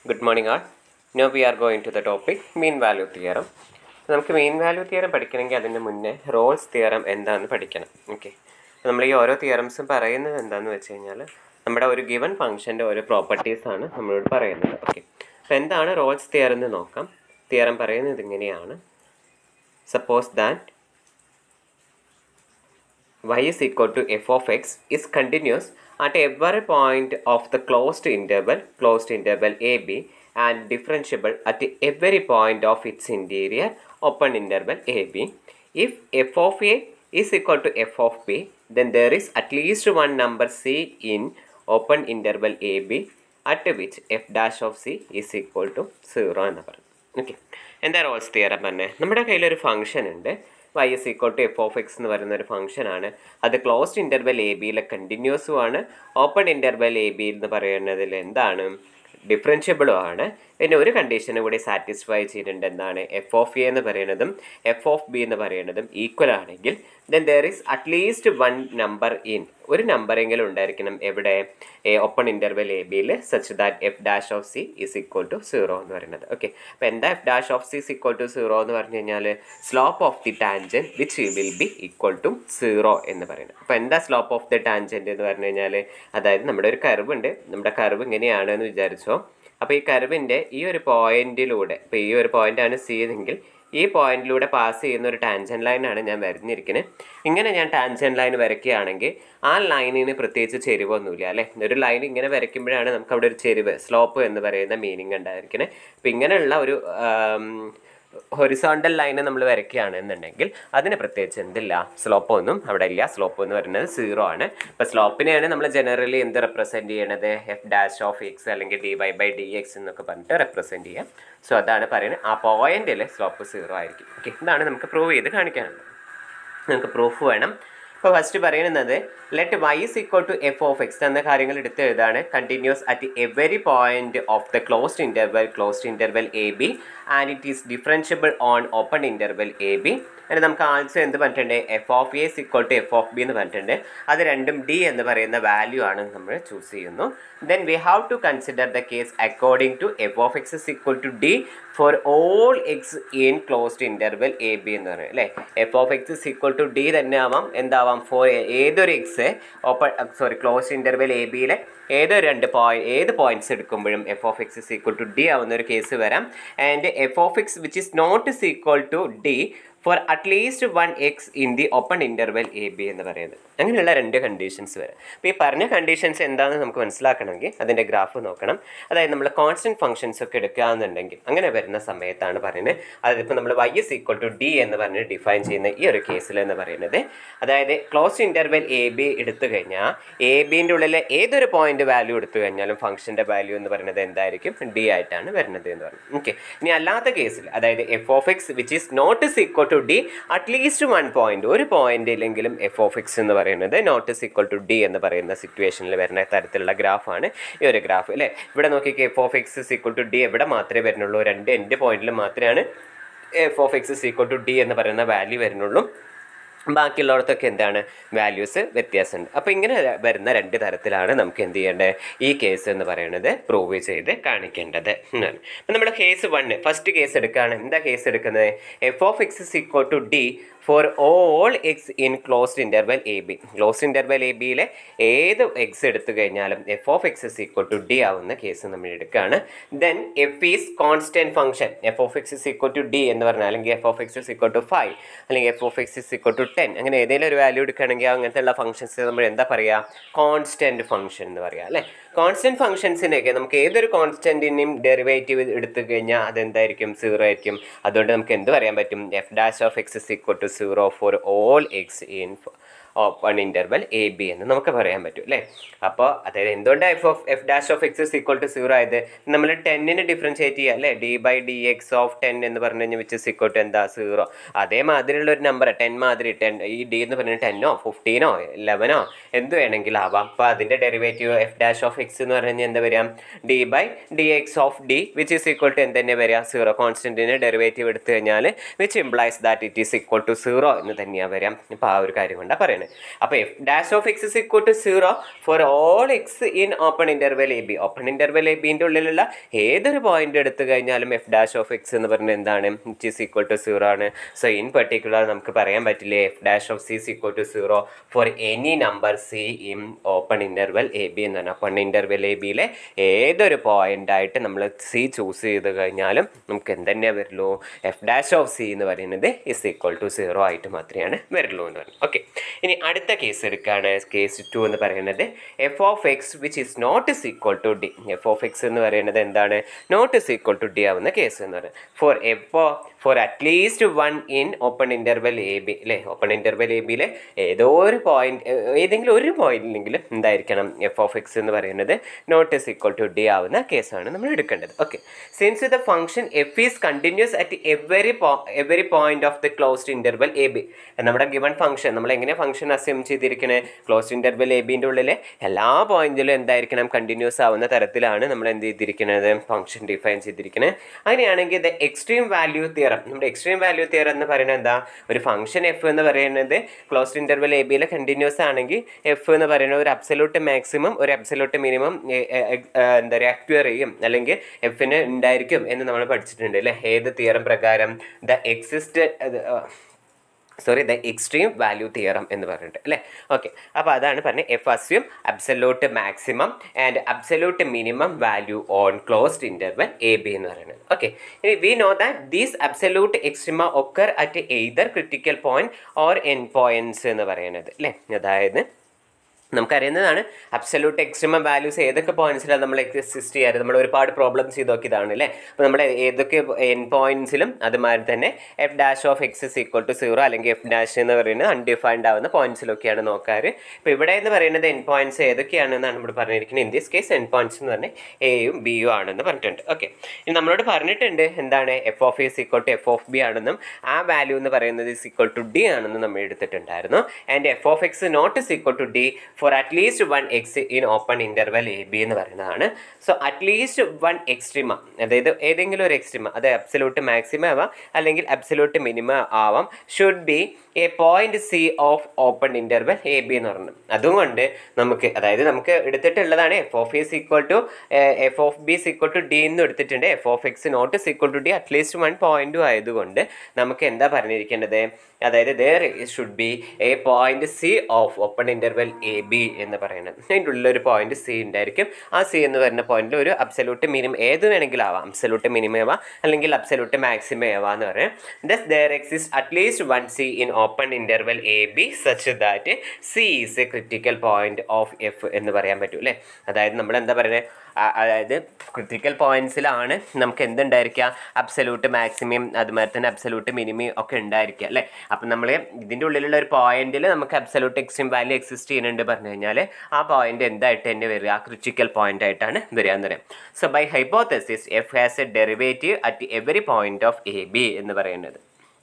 Good morning all. Now we are going to the topic mean value theorem. നമുക്ക് മീൻ value theorem പഠിക്കണമെങ്കിൽ അതിന് മുന്നേ Rolls theorem എന്താണെന്ന് പഠിക്കണം ഓക്കെ നമ്മൾ ഈ ഓരോ തിയറംസും പറയുന്നത് എന്താണെന്ന് വെച്ച് കഴിഞ്ഞാൽ നമ്മുടെ ഒരു ഗിവൺ ഫംഗ്ഷൻ്റെ ഓരോ പ്രോപ്പർട്ടീസ് ആണ് നമ്മളോട് പറയുന്നത് ഓക്കെ അപ്പോൾ എന്താണ് റോൾസ് തിയറം എന്ന് നോക്കാം തിയറം പറയുന്നത് ഇങ്ങനെയാണ് suppose that y is equal to f of x is continuous at every point of the closed interval closed interval ab and differentiable at every point of its interior open interval ab if f of a is equal to f of b then there is at least one number c in open interval ab at which f dash of c is equal to 0 എന്ന് പറഞ്ഞു okay എന്താ Rolls theorem പറഞ്ഞത് നമ്മുടെ കയ്യിലൊരു function ഉണ്ട് y is equal to F of X എന്ന് പറയുന്ന ഒരു ഫംഗ്ഷനാണ് അത് ക്ലോസ്ഡ് ഇൻ്റർവെൽ എ ബിയിലെ കണ്ടിന്യൂസും ആണ് ഓപ്പൺ ഇൻ്റർവെൽ എ ബി എന്ന് പറയുന്നതിൽ എന്താണ് ഡിഫറൻഷ്യബിളും ആണ് പിന്നെ ഒരു കണ്ടീഷനും കൂടി സാറ്റിസ്ഫൈ ചെയ്തിട്ടുണ്ട് എന്താണ് എഫ് ഓഫ് എ എന്ന് പറയുന്നതും എഫ് ഓഫ് ബി എന്ന് പറയുന്നതും ഈക്വൽ ആണെങ്കിൽ then there is at least one number in ഒരു നമ്പറെങ്കിലും ഉണ്ടായിരിക്കണം എവിടെ ഓപ്പൺ ഇൻ്റർവെൽ എ ബിയിൽ such that F dash of C is equal to zero എന്ന് പറയുന്നത് ഓക്കെ അപ്പോൾ എന്താ f dash of C is equal to zero എന്ന് പറഞ്ഞു കഴിഞ്ഞാൽ slope of the tangent which will be equal to zero എന്ന് പറയുന്നത് അപ്പോൾ എന്താ സ്ലോപ്പ് ഓഫ് ദി ടാൻജൻറ്റ് എന്ന് പറഞ്ഞു കഴിഞ്ഞാൽ അതായത് നമ്മുടെ ഒരു കർവ് ഉണ്ട് നമ്മുടെ കർവ് ഇങ്ങനെയാണ് എന്ന് വിചാരിച്ചോ അപ്പോൾ ഈ കർവിൻ്റെ ഈ ഒരു പോയിന്റിലൂടെ ഇപ്പോൾ ഈ ഒരു പോയിന്റാണ് സി എങ്കിൽ ഈ പോയിന്റിലൂടെ പാസ് ചെയ്യുന്ന ഒരു ടാൻജൻ ലൈനാണ് ഞാൻ വരഞ്ഞിരിക്കുന്നത് ഇങ്ങനെ ഞാൻ ടാൻജൻ ലൈൻ വരയ്ക്കുകയാണെങ്കിൽ ആ ലൈനിന് പ്രത്യേകിച്ച് ചെരിവൊന്നുമില്ല അല്ലേ ഒരു ലൈൻ ഇങ്ങനെ വരയ്ക്കുമ്പോഴാണ് നമുക്ക് അവിടെ ഒരു ചെരിവ് സ്ലോപ്പ് എന്ന് പറയുന്ന മീനിങ് ഉണ്ടായിരിക്കുന്നത് അപ്പോൾ ഇങ്ങനെയുള്ള ഒരു ഹൊറിസോണ്ടൽ ലൈന് നമ്മൾ വരയ്ക്കുകയാണ് എന്നുണ്ടെങ്കിൽ അതിന് പ്രത്യേകിച്ച് എന്തില്ല സ്ലോപ്പ് ഒന്നും അവിടെ ഇല്ല സ്ലോപ്പ് എന്ന് പറയുന്നത് സീറോ ആണ് അപ്പോൾ സ്ലോപ്പിനെയാണ് നമ്മൾ ജനറലി എന്ത് റെപ്രസെൻറ്റ് ചെയ്യണത് എഫ് ഡാഷ് ഓഫ് എക്സ് അല്ലെങ്കിൽ d y by D x എന്നൊക്കെ പറഞ്ഞിട്ട് റെപ്രസെൻറ്റ് ചെയ്യാം സോ അതാണ് പറയുന്നത് ആ പോയിന്റിൽ സ്ലോപ്പ് സീറോ ആയിരിക്കും ഓക്കെ ഇതാണ് നമുക്ക് പ്രൂവ് ചെയ്ത് കാണിക്കാനുള്ളത് നമുക്ക് പ്രൂഫ് വേണം ഇപ്പോൾ ഫസ്റ്റ് പറയുന്നത് let y is equal to F of x എന്ന കാര്യങ്ങൾ എടുത്ത് എഴുതാണ് continuous at every point of the closed interval closed interval A b and it is differentiable on open interval A b അതിന് നമുക്ക് also എന്ത് പറഞ്ഞിട്ടുണ്ട് f of a equal to F of B എന്ന് പറഞ്ഞിട്ടുണ്ട് അത് രണ്ടും ഡി എന്ന് പറയുന്ന വാല്യൂ ആണ് നമ്മൾ ചൂസ് ചെയ്യുന്നു then we have to consider the case according to F of X is equal to D for all x in closed interval A B എന്ന് പറയും അല്ലേ F of X is equal to d തന്നെ ആവാം എന്താവാം for ഏതൊരു x open sorry closed interval A ബിയിലെ ഏതോ രണ്ട് പോയിന്റ് ഏത് പോയിന്റ്സ് എടുക്കുമ്പോഴും f of X is equal to D ആവുന്ന ഒരു കേസ് വരാം and F of X which is not is equal to D for at least one X in the open interval A B എന്ന് പറയുന്നത് അങ്ങനെയുള്ള രണ്ട് conditions വരാം അപ്പോൾ ഈ പറഞ്ഞ കണ്ടീഷൻസ് എന്താണെന്ന് നമുക്ക് മനസ്സിലാക്കണമെങ്കിൽ അതിൻ്റെ ഗ്രാഫ് നോക്കണം അതായത് നമ്മൾ കോൺസ്റ്റൻറ്റ് ഫംഗ്ഷൻസ് ഒക്കെ എടുക്കുകയാണെന്നുണ്ടെങ്കിൽ അങ്ങനെ വരുന്ന സമയത്താണ് പറയുന്നത് അതിപ്പോൾ നമ്മൾ y is equal to D എന്ന് പറഞ്ഞ് ഡിഫൈൻ ചെയ്യുന്ന ഈ ഒരു കേസിൽ എന്ന് പറയുന്നത് അതായത് ക്ലോസ് ഇൻ്റർവെൽ എ ബി എടുത്തു കഴിഞ്ഞാൽ എ ബിൻ്റെ ഉള്ളിലെ ഏതൊരു പോയിന്റ് വാല്യൂ എടുത്തു കഴിഞ്ഞാലും ഫംഗ്ഷൻ്റെ വാല്യൂ എന്ന് പറയുന്നത് എന്തായിരിക്കും ഡി ആയിട്ടാണ് വരുന്നത് എന്ന് പറഞ്ഞു ഓക്കെ ഇനി അല്ലാത്ത കേസിൽ അതായത് F of X which is not is equal to D at least one point ഒരു പോയിന്റിലെങ്കിലും എഫ് ഓഫ് എക്സ് എന്ന് പറയുന്നത് not is equal to D എന്ന് പറയുന്ന സിറ്റുവേഷനിൽ വരുന്ന തരത്തിലുള്ള ഗ്രാഫാണ് ഈ ഒരു ഗ്രാഫ് അല്ലേ ഇവിടെ നോക്കിക്കേ f of X is equal to d എവിടെ മാത്രമേ വരുന്നുള്ളൂ രണ്ട് എൻഡ് പോയിന്റിൽ മാത്രമാണ് f of X is equal to D എന്ന് പറയുന്ന വാല്യൂ വരുന്നുള്ളൂ ബാക്കിയുള്ളിടത്തൊക്കെ എന്താണ് വാല്യൂസ് വ്യത്യാസമുണ്ട് അപ്പോൾ ഇങ്ങനെ വരുന്ന രണ്ട് തരത്തിലാണ് നമുക്ക് എന്ത് ചെയ്യേണ്ടത് ഈ കേസ് എന്ന് പറയുന്നത് പ്രൂവ് ചെയ്ത് കാണിക്കേണ്ടത് എന്നാണ് അപ്പം നമ്മുടെ കേസ് വണ്ണ് ഫസ്റ്റ് കേസ് എടുക്കുകയാണ് എന്താ കേസ് എടുക്കുന്നത് f of X is equal to D for all x in closed interval A B closed interval A ബിയിലെ ഏത് എക്സ് എടുത്തു കഴിഞ്ഞാലും f of X is equal to D ആവുന്ന case നമ്മൾ എടുക്കുകയാണ് then f is constant function F of X is equal to D എന്ന് പറഞ്ഞാൽ അല്ലെങ്കിൽ f of X is equal to five അല്ലെങ്കിൽ f of X is equal to ten അങ്ങനെ ഏതെങ്കിലും ഒരു വാല്യൂ എടുക്കുകയാണെങ്കിൽ അങ്ങനത്തെ ഉള്ള ഫംഗ്ഷൻസ് നമ്മൾ എന്താ പറയുക കോൺസ്റ്റൻറ്റ് ഫംഗ്ഷൻ എന്ന് പറയുക അല്ലേ കോൺസ്റ്റൻറ്റ് ഫംഗ്ഷൻസിനൊക്കെ നമുക്ക് ഏതൊരു കോൺസ്റ്റൻറ്റിനെയും ഡെറിവേറ്റീവ് എടുത്തു കഴിഞ്ഞാൽ അതെന്തായിരിക്കും സീറോ ആയിരിക്കും അതുകൊണ്ട് നമുക്ക് എന്ത് പറയാൻ പറ്റും F dash of X is equal to zero for all x in open interval A B എന്ന് നമുക്ക് പറയാൻ പറ്റും അല്ലേ അപ്പോൾ അതായത് എന്തുകൊണ്ടാണ് f of F dash of X equal to zero ആയത് നമ്മൾ ടെന്നിന് ഡിഫറൻഷിയേറ്റ് ചെയ്യുക അല്ലേ d by D X of ten എന്ന് പറഞ്ഞു കഴിഞ്ഞാൽ വിച്ച് ഈക്വൽ ടു എന്താ സീറോ അതേമാതിരിയുള്ള ഒരു നമ്പർ ടെൻ മാതിരി ടെൻ ഈ ഡി എന്ന് പറഞ്ഞാൽ ടെന്നോ ഫിഫ്റ്റീനോ ഇലവനോ എന്ത് വേണമെങ്കിലും ആവാം അപ്പോൾ അതിൻ്റെ derivative F dash of X എന്ന് പറഞ്ഞു കഴിഞ്ഞാൽ എന്താ വരിക d by D X of d which is equal to എന്ത് തന്നെ വരിക സീറോ കോൺസ്റ്റൻറ്റിന് ഡെറിവേറ്റീവ് എടുത്തു കഴിഞ്ഞാൽ which implies that it is equal to zero എന്ന് തന്നെയാണ് വരിക ഇപ്പോൾ ആ ഒരു കാര്യം കൊണ്ടാണ് പറയുന്നത് തന്നെയാണ് അപ്പോൾ f dash of X is equal to zero for all x in open interval A b open interval A ബിൻ്റെ ഉള്ളിലുള്ള ഏതൊരു പോയിന്റ് എടുത്തു കഴിഞ്ഞാലും എഫ് ഡാഷ് ഓഫ് എക്സ് എന്ന് പറഞ്ഞാൽ എന്താണ് it is equal to zero ആണ് സോ ഇൻ പെർട്ടിക്കുലർ നമുക്ക് പറയാൻ പറ്റില്ലേ f dash of C is equal to zero for any number C in open interval A B എന്ന് പറഞ്ഞാൽ ഓപ്പൺ ഇൻ്റർവെൽ എ ബിയിലെ ഏതൊരു പോയിന്റ് ആയിട്ട് നമ്മൾ സി ചൂസ് ചെയ്ത് കഴിഞ്ഞാലും നമുക്ക് എന്തെന്നെ വരുള്ളൂ എഫ് ഡാഷ് ഓഫ് സി എന്ന് പറയുന്നത് ഇസ് ഈക്വൽ ടു സീറോ ആയിട്ട് മാത്രമേ വരുള്ളൂ എന്ന് പറഞ്ഞു ഓക്കെ ഇനി അടുത്ത കേസ് എടുക്കുകയാണ് കേസ് ടു എന്ന് പറയുന്നത് F of X which is not is equal to D F of X എന്ന് പറയുന്നത് എന്താണ് not is equal to D ആവുന്ന കേസ് എന്ന് പറയുന്നത് for F for at least one in open interval A B അല്ലേ open interval A ബിയിലെ ഏതോ ഒരു പോയിന്റ് ഏതെങ്കിലും ഒരു പോയിന്റിലെങ്കിലും എന്തായിരിക്കണം എഫ് ഓഫ് എക്സ് എന്ന് പറയുന്നത് not is equal to D ആവുന്ന കേസാണ് നമ്മൾ എടുക്കേണ്ടത് okay since the function F is continuous at every every point of the closed interval A B നമ്മുടെ ഗിവൺ ഫംഗ്ഷൻ നമ്മൾ എങ്ങനെ ഫംഗ്ഷൻ അസ്യൂം ചെയ്തിരിക്കുന്നത് ക്ലോസ്ഡ് ഇൻ്റർവെൽ എ ബിൻ്റെ ഉള്ളിലെ എല്ലാ പോയിന്റിലും എന്തായിരിക്കണം കണ്ടിന്യൂസ് ആവുന്ന തരത്തിലാണ് നമ്മൾ എന്ത് ചെയ്തിരിക്കുന്നത് ഫംഗ്ഷൻ ഡിഫൈൻ ചെയ്തിരിക്കുന്നത് അങ്ങനെയാണെങ്കിൽ ദ എക്സ്ട്രീം വാല്യൂ തിയറം നമ്മുടെ എക്സ്ട്രീം വാല്യൂ തിയറം എന്ന് പറയുന്നത് എന്താ ഒരു ഫംഗ്ഷൻ എഫ് എന്ന് പറയുന്നത് ക്ലോസ്ഡ് ഇൻ്റർവെൽ എ ബിയിലെ കണ്ടിന്യൂസ് ആണെങ്കിൽ എഫ് എന്ന് പറയുന്നത് ഒരു അബ്സലൂട്ട് മാക്സിമം ഒരു അബ്സലൂട്ട് മിനിമം എന്താ പറയുക അക്വയർ ചെയ്യും അല്ലെങ്കിൽ എഫിന് ഉണ്ടായിരിക്കും എന്ന് നമ്മൾ പഠിച്ചിട്ടുണ്ട് അല്ലേ ഏത് തിയറം പ്രകാരം the exist sorry the extreme value theorem എന്ന് പറഞ്ഞിട്ട് അല്ലേ ഓക്കെ അപ്പോൾ അതാണ് പറഞ്ഞത് F assume absolute maximum and absolute minimum value on closed interval A B എന്ന് പറയുന്നത് ഓക്കെ ഇനി we know that these absolute extrema occur at either critical point or end points എന്ന് പറയുന്നത് അല്ലേ അതായത് നമുക്കറിയുന്നതാണ് അബ്സല്യൂട്ട് എക്സ്ട്രീമം വാല്യൂസ് ഏതൊക്കെ പോയിന്റ്സിലാണ് നമ്മൾ exist ചെയ്യാറ് നമ്മൾ ഒരുപാട് പ്രോബ്ലംസ് ചെയ്ത് നോക്കിയതാണ് അല്ലേ അപ്പോൾ നമ്മൾ ഏതൊക്കെ എൻ പോയിന്റ്സിലും അതുമാതിരി തന്നെ F dash of X is equal to zero അല്ലെങ്കിൽ എഫ് ഡാഷ് എന്ന് പറയുന്നത് അൺഡിഫൈൻഡ് ആവുന്ന പോയിന്റ്സിലൊക്കെയാണ് നോക്കാറ് ഇപ്പോൾ ഇവിടെ എന്ന് പറയുന്നത് എൻ പോയിന്റ്സ് ഏതൊക്കെയാണെന്നാണ് നമ്മൾ പറഞ്ഞിരിക്കുന്നത് in this case end points എന്ന് പറഞ്ഞാൽ എയും ബിയും ആണെന്ന് പറഞ്ഞിട്ടുണ്ട് ഓക്കെ ഇനി നമ്മളോട് പറഞ്ഞിട്ടുണ്ട് എന്താണ് F of is equal to F of B ആണെന്നും ആ വാല്യൂ എന്ന് പറയുന്നത് ഇസ് ഈക്വൽ ടു ഡി ആണെന്നും നമ്മൾ എടുത്തിട്ടുണ്ടായിരുന്നു and F of X not is equal to D for at least one X in open interval A B എന്ന് പറയുന്നതാണ് so at least one extrema അതായത് ഏതെങ്കിലും ഒരു എക്സ്ട്രീമ അത് അബ്സലൂട്ട് മാക്സിമം ആവാം അല്ലെങ്കിൽ അബ്സലൂട്ട് മിനിമം ആവാം should be A point C of open interval A B എന്ന് പറയുന്നത് അതുകൊണ്ട് നമുക്ക് അതായത് നമുക്ക് എടുത്തിട്ടുള്ളതാണ് F of S equal to F of B equal to D എന്ന് എടുത്തിട്ടുണ്ട് F of X not equal to D at least one പോയിന്റും ആയതുകൊണ്ട് നമുക്ക് എന്താ പറഞ്ഞിരിക്കേണ്ടത് അതായത് there should be A point C of open interval A B എന്ന് പറയുന്നത് അതിൻ്റെ ഉള്ളിലൊരു പോയിന്റ് സി ഉണ്ടായിരിക്കും ആ സി എന്ന് പറയുന്ന പോയിന്റിൽ ഒരു അബ്സലൂട്ട് മിനിമം ഏത് വേണമെങ്കിലും ആവാം അബ്സലൂട്ട് മിനിമം ആവാം അല്ലെങ്കിൽ അബ്സലൂട്ട് മാക്സിമം ആവാം എന്ന് പറയാം thus there exist at least one C in open interval A B such that C is a critical point of F എന്ന് പറയാൻ പറ്റും അല്ലേ അതായത് നമ്മൾ എന്താ പറയുന്നത് അതായത് ക്രിട്ടിക്കൽ പോയിന്റ്സിലാണ് നമുക്ക് എന്തുണ്ടായിരിക്കുക അബ്സലൂട്ട് മാക്സിമം അതുമാതിരി തന്നെ അബ്സലൂട്ട് മിനിമം ഒക്കെ ഉണ്ടായിരിക്കുക അല്ലേ അപ്പം നമ്മൾ ഇതിൻ്റെ ഉള്ളിലുള്ള ഒരു പോയിന്റിൽ നമുക്ക് അബ്സലൂട്ട് എക്സ്ട്രീം വാല്യൂ എക്സിസ്റ്റ് ചെയ്യുന്നുണ്ട് പറഞ്ഞു കഴിഞ്ഞാൽ ആ പോയിന്റ് എന്തായിട്ട് തന്നെ വരിക ആ ക്രിറ്റിക്കൽ പോയിന്റ് ആയിട്ടാണ് വരിക എന്ന് പറയാം so by hypothesis F has a derivative at every point of A B എന്ന് പറയുന്നത്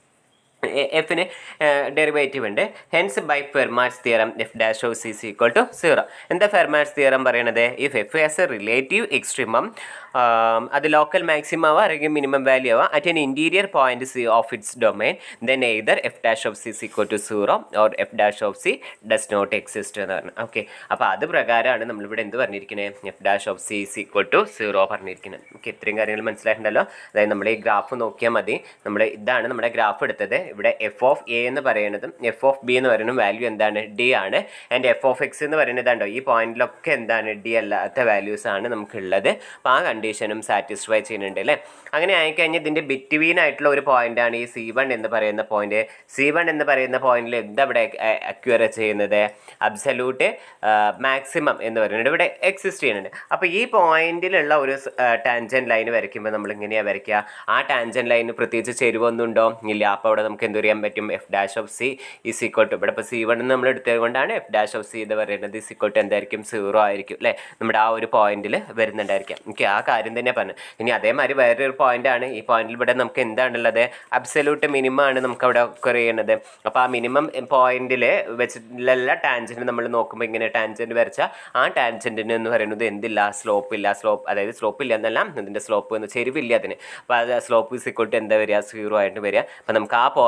എഫിന് ഡെറിവേറ്റീവ് ഉണ്ട് hence by Fermat's theorem F dash of C C equal to zero എന്താ ഫെർമാറ്റ്സ് തിയറം പറയണത് if F has a relative extremum അത് local maximum ആവാം അല്ലെങ്കിൽ minimum value ആവാം at an interior point C of its domain then either F dash of C equal to zero or F dash of C does not exist എന്ന് പറഞ്ഞു okay അപ്പോൾ അത് പ്രകാരമാണ് നമ്മളിവിടെ എന്ത് പറഞ്ഞിരിക്കുന്നത് F dash of C equal to zero പറഞ്ഞിരിക്കുന്നത് okay ഇത്രയും കാര്യങ്ങൾ മനസ്സിലായിട്ടുണ്ടല്ലോ അതായത് നമ്മൾ ഈ ഗ്രാഫ് നോക്കിയാൽ മതി നമ്മൾ ഇതാണ് നമ്മുടെ ഗ്രാഫ് എടുത്തത് ഇവിടെ എഫ് ഓഫ് എ എന്ന് പറയുന്നതും എഫ് ഓഫ് ബി എന്ന് പറയുന്ന വാല്യൂ എന്താണ് ഡി ആണ് ആൻഡ് എഫ് ഓഫ് എക്സ് എന്ന് പറയുന്നത് ഉണ്ടോ ഈ പോയിന്റിലൊക്കെ എന്താണ് ഡി അല്ലാത്ത വാല്യൂസ് ആണ് നമുക്കുള്ളത് അപ്പോൾ ആ കണ്ടീഷനും സാറ്റിസ്ഫൈ ചെയ്യുന്നുണ്ട് അല്ലേ അങ്ങനെ ആയിക്കഴിഞ്ഞാൽ ഇതിൻ്റെ ബിറ്റ്വീൻ ആയിട്ടുള്ള ഒരു പോയിന്റ് ആണ് ഈ സി വൺ എന്ന് പറയുന്ന പോയിന്റ് സി വൺ എന്ന് പറയുന്ന പോയിന്റിൽ എന്താ ഇവിടെ അക്വയർ ചെയ്യുന്നത് അബ്സല്യൂട്ട് മാക്സിമം എന്ന് പറയുന്നത് ഇവിടെ എക്സിസ്റ്റ് ചെയ്യുന്നുണ്ട് അപ്പോൾ ഈ പോയിന്റിലുള്ള ഒരു ടാൻജൻ ലൈൻ വരയ്ക്കുമ്പോൾ നമ്മൾ ഇങ്ങനെയാണ് വരയ്ക്കുക ആ ടാൻജൻ ലൈന് പ്രത്യേകിച്ച് ചെരുവൊന്നുണ്ടോ ഇല്ല അപ്പോൾ അവിടെ നമുക്ക് എന്ത് ചെയ്യാൻ പറ്റും F dash of C is equal to ഇവിടെ ഇപ്പോൾ സി വൺ നമ്മൾ എടുത്തത് കൊണ്ടാണ് എഫ് ഡാഷ് ഓഫ് സി എന്ന് പറയുന്നത് ഈസ് ഈക്വൽ ടു എന്തായിരിക്കും സീറോ ആയിരിക്കും അല്ലേ നമ്മുടെ ആ ഒരു പോയിന്റിൽ വരുന്നുണ്ടായിരിക്കാം എനിക്ക് ആ കാര്യം തന്നെ പറഞ്ഞു ഇനി അതേമാതിരി വേറൊരു പോയിന്റ് ആണ് ഈ പോയിന്റിൽ ഇവിടെ നമുക്ക് എന്താണുള്ളത് അബ്സല്യൂട്ട് മിനിമം ആണ് നമുക്ക് അവിടെ ഒക്കർ ചെയ്യുന്നത് അപ്പോൾ ആ മിനിമം പോയിന്റിൽ വെച്ചിട്ടുള്ള ടാൻജൻറ്റ് നമ്മൾ നോക്കുമ്പോൾ ഇങ്ങനെ ടാൻജൻറ്റ് വരച്ചാൽ ആ ടാൻജൻറ്റിന് എന്ന് പറയുന്നത് എന്തില്ല സ്ലോപ്പ് ഇല്ല സ്ലോപ്പ് അതായത് സ്ലോപ്പ് ഇല്ല എന്നല്ല ഇതിൻ്റെ സ്ലോപ്പ് എന്ന് ചെരിവില്ല അതിന് അപ്പോൾ അത് സ്ലോപ്പ് ഇസ് ഇക്വൽ ടു എന്താ വരിക സീറോ ആയിട്ട് വരിക അപ്പോൾ നമുക്ക് ആ പോയിന്റ്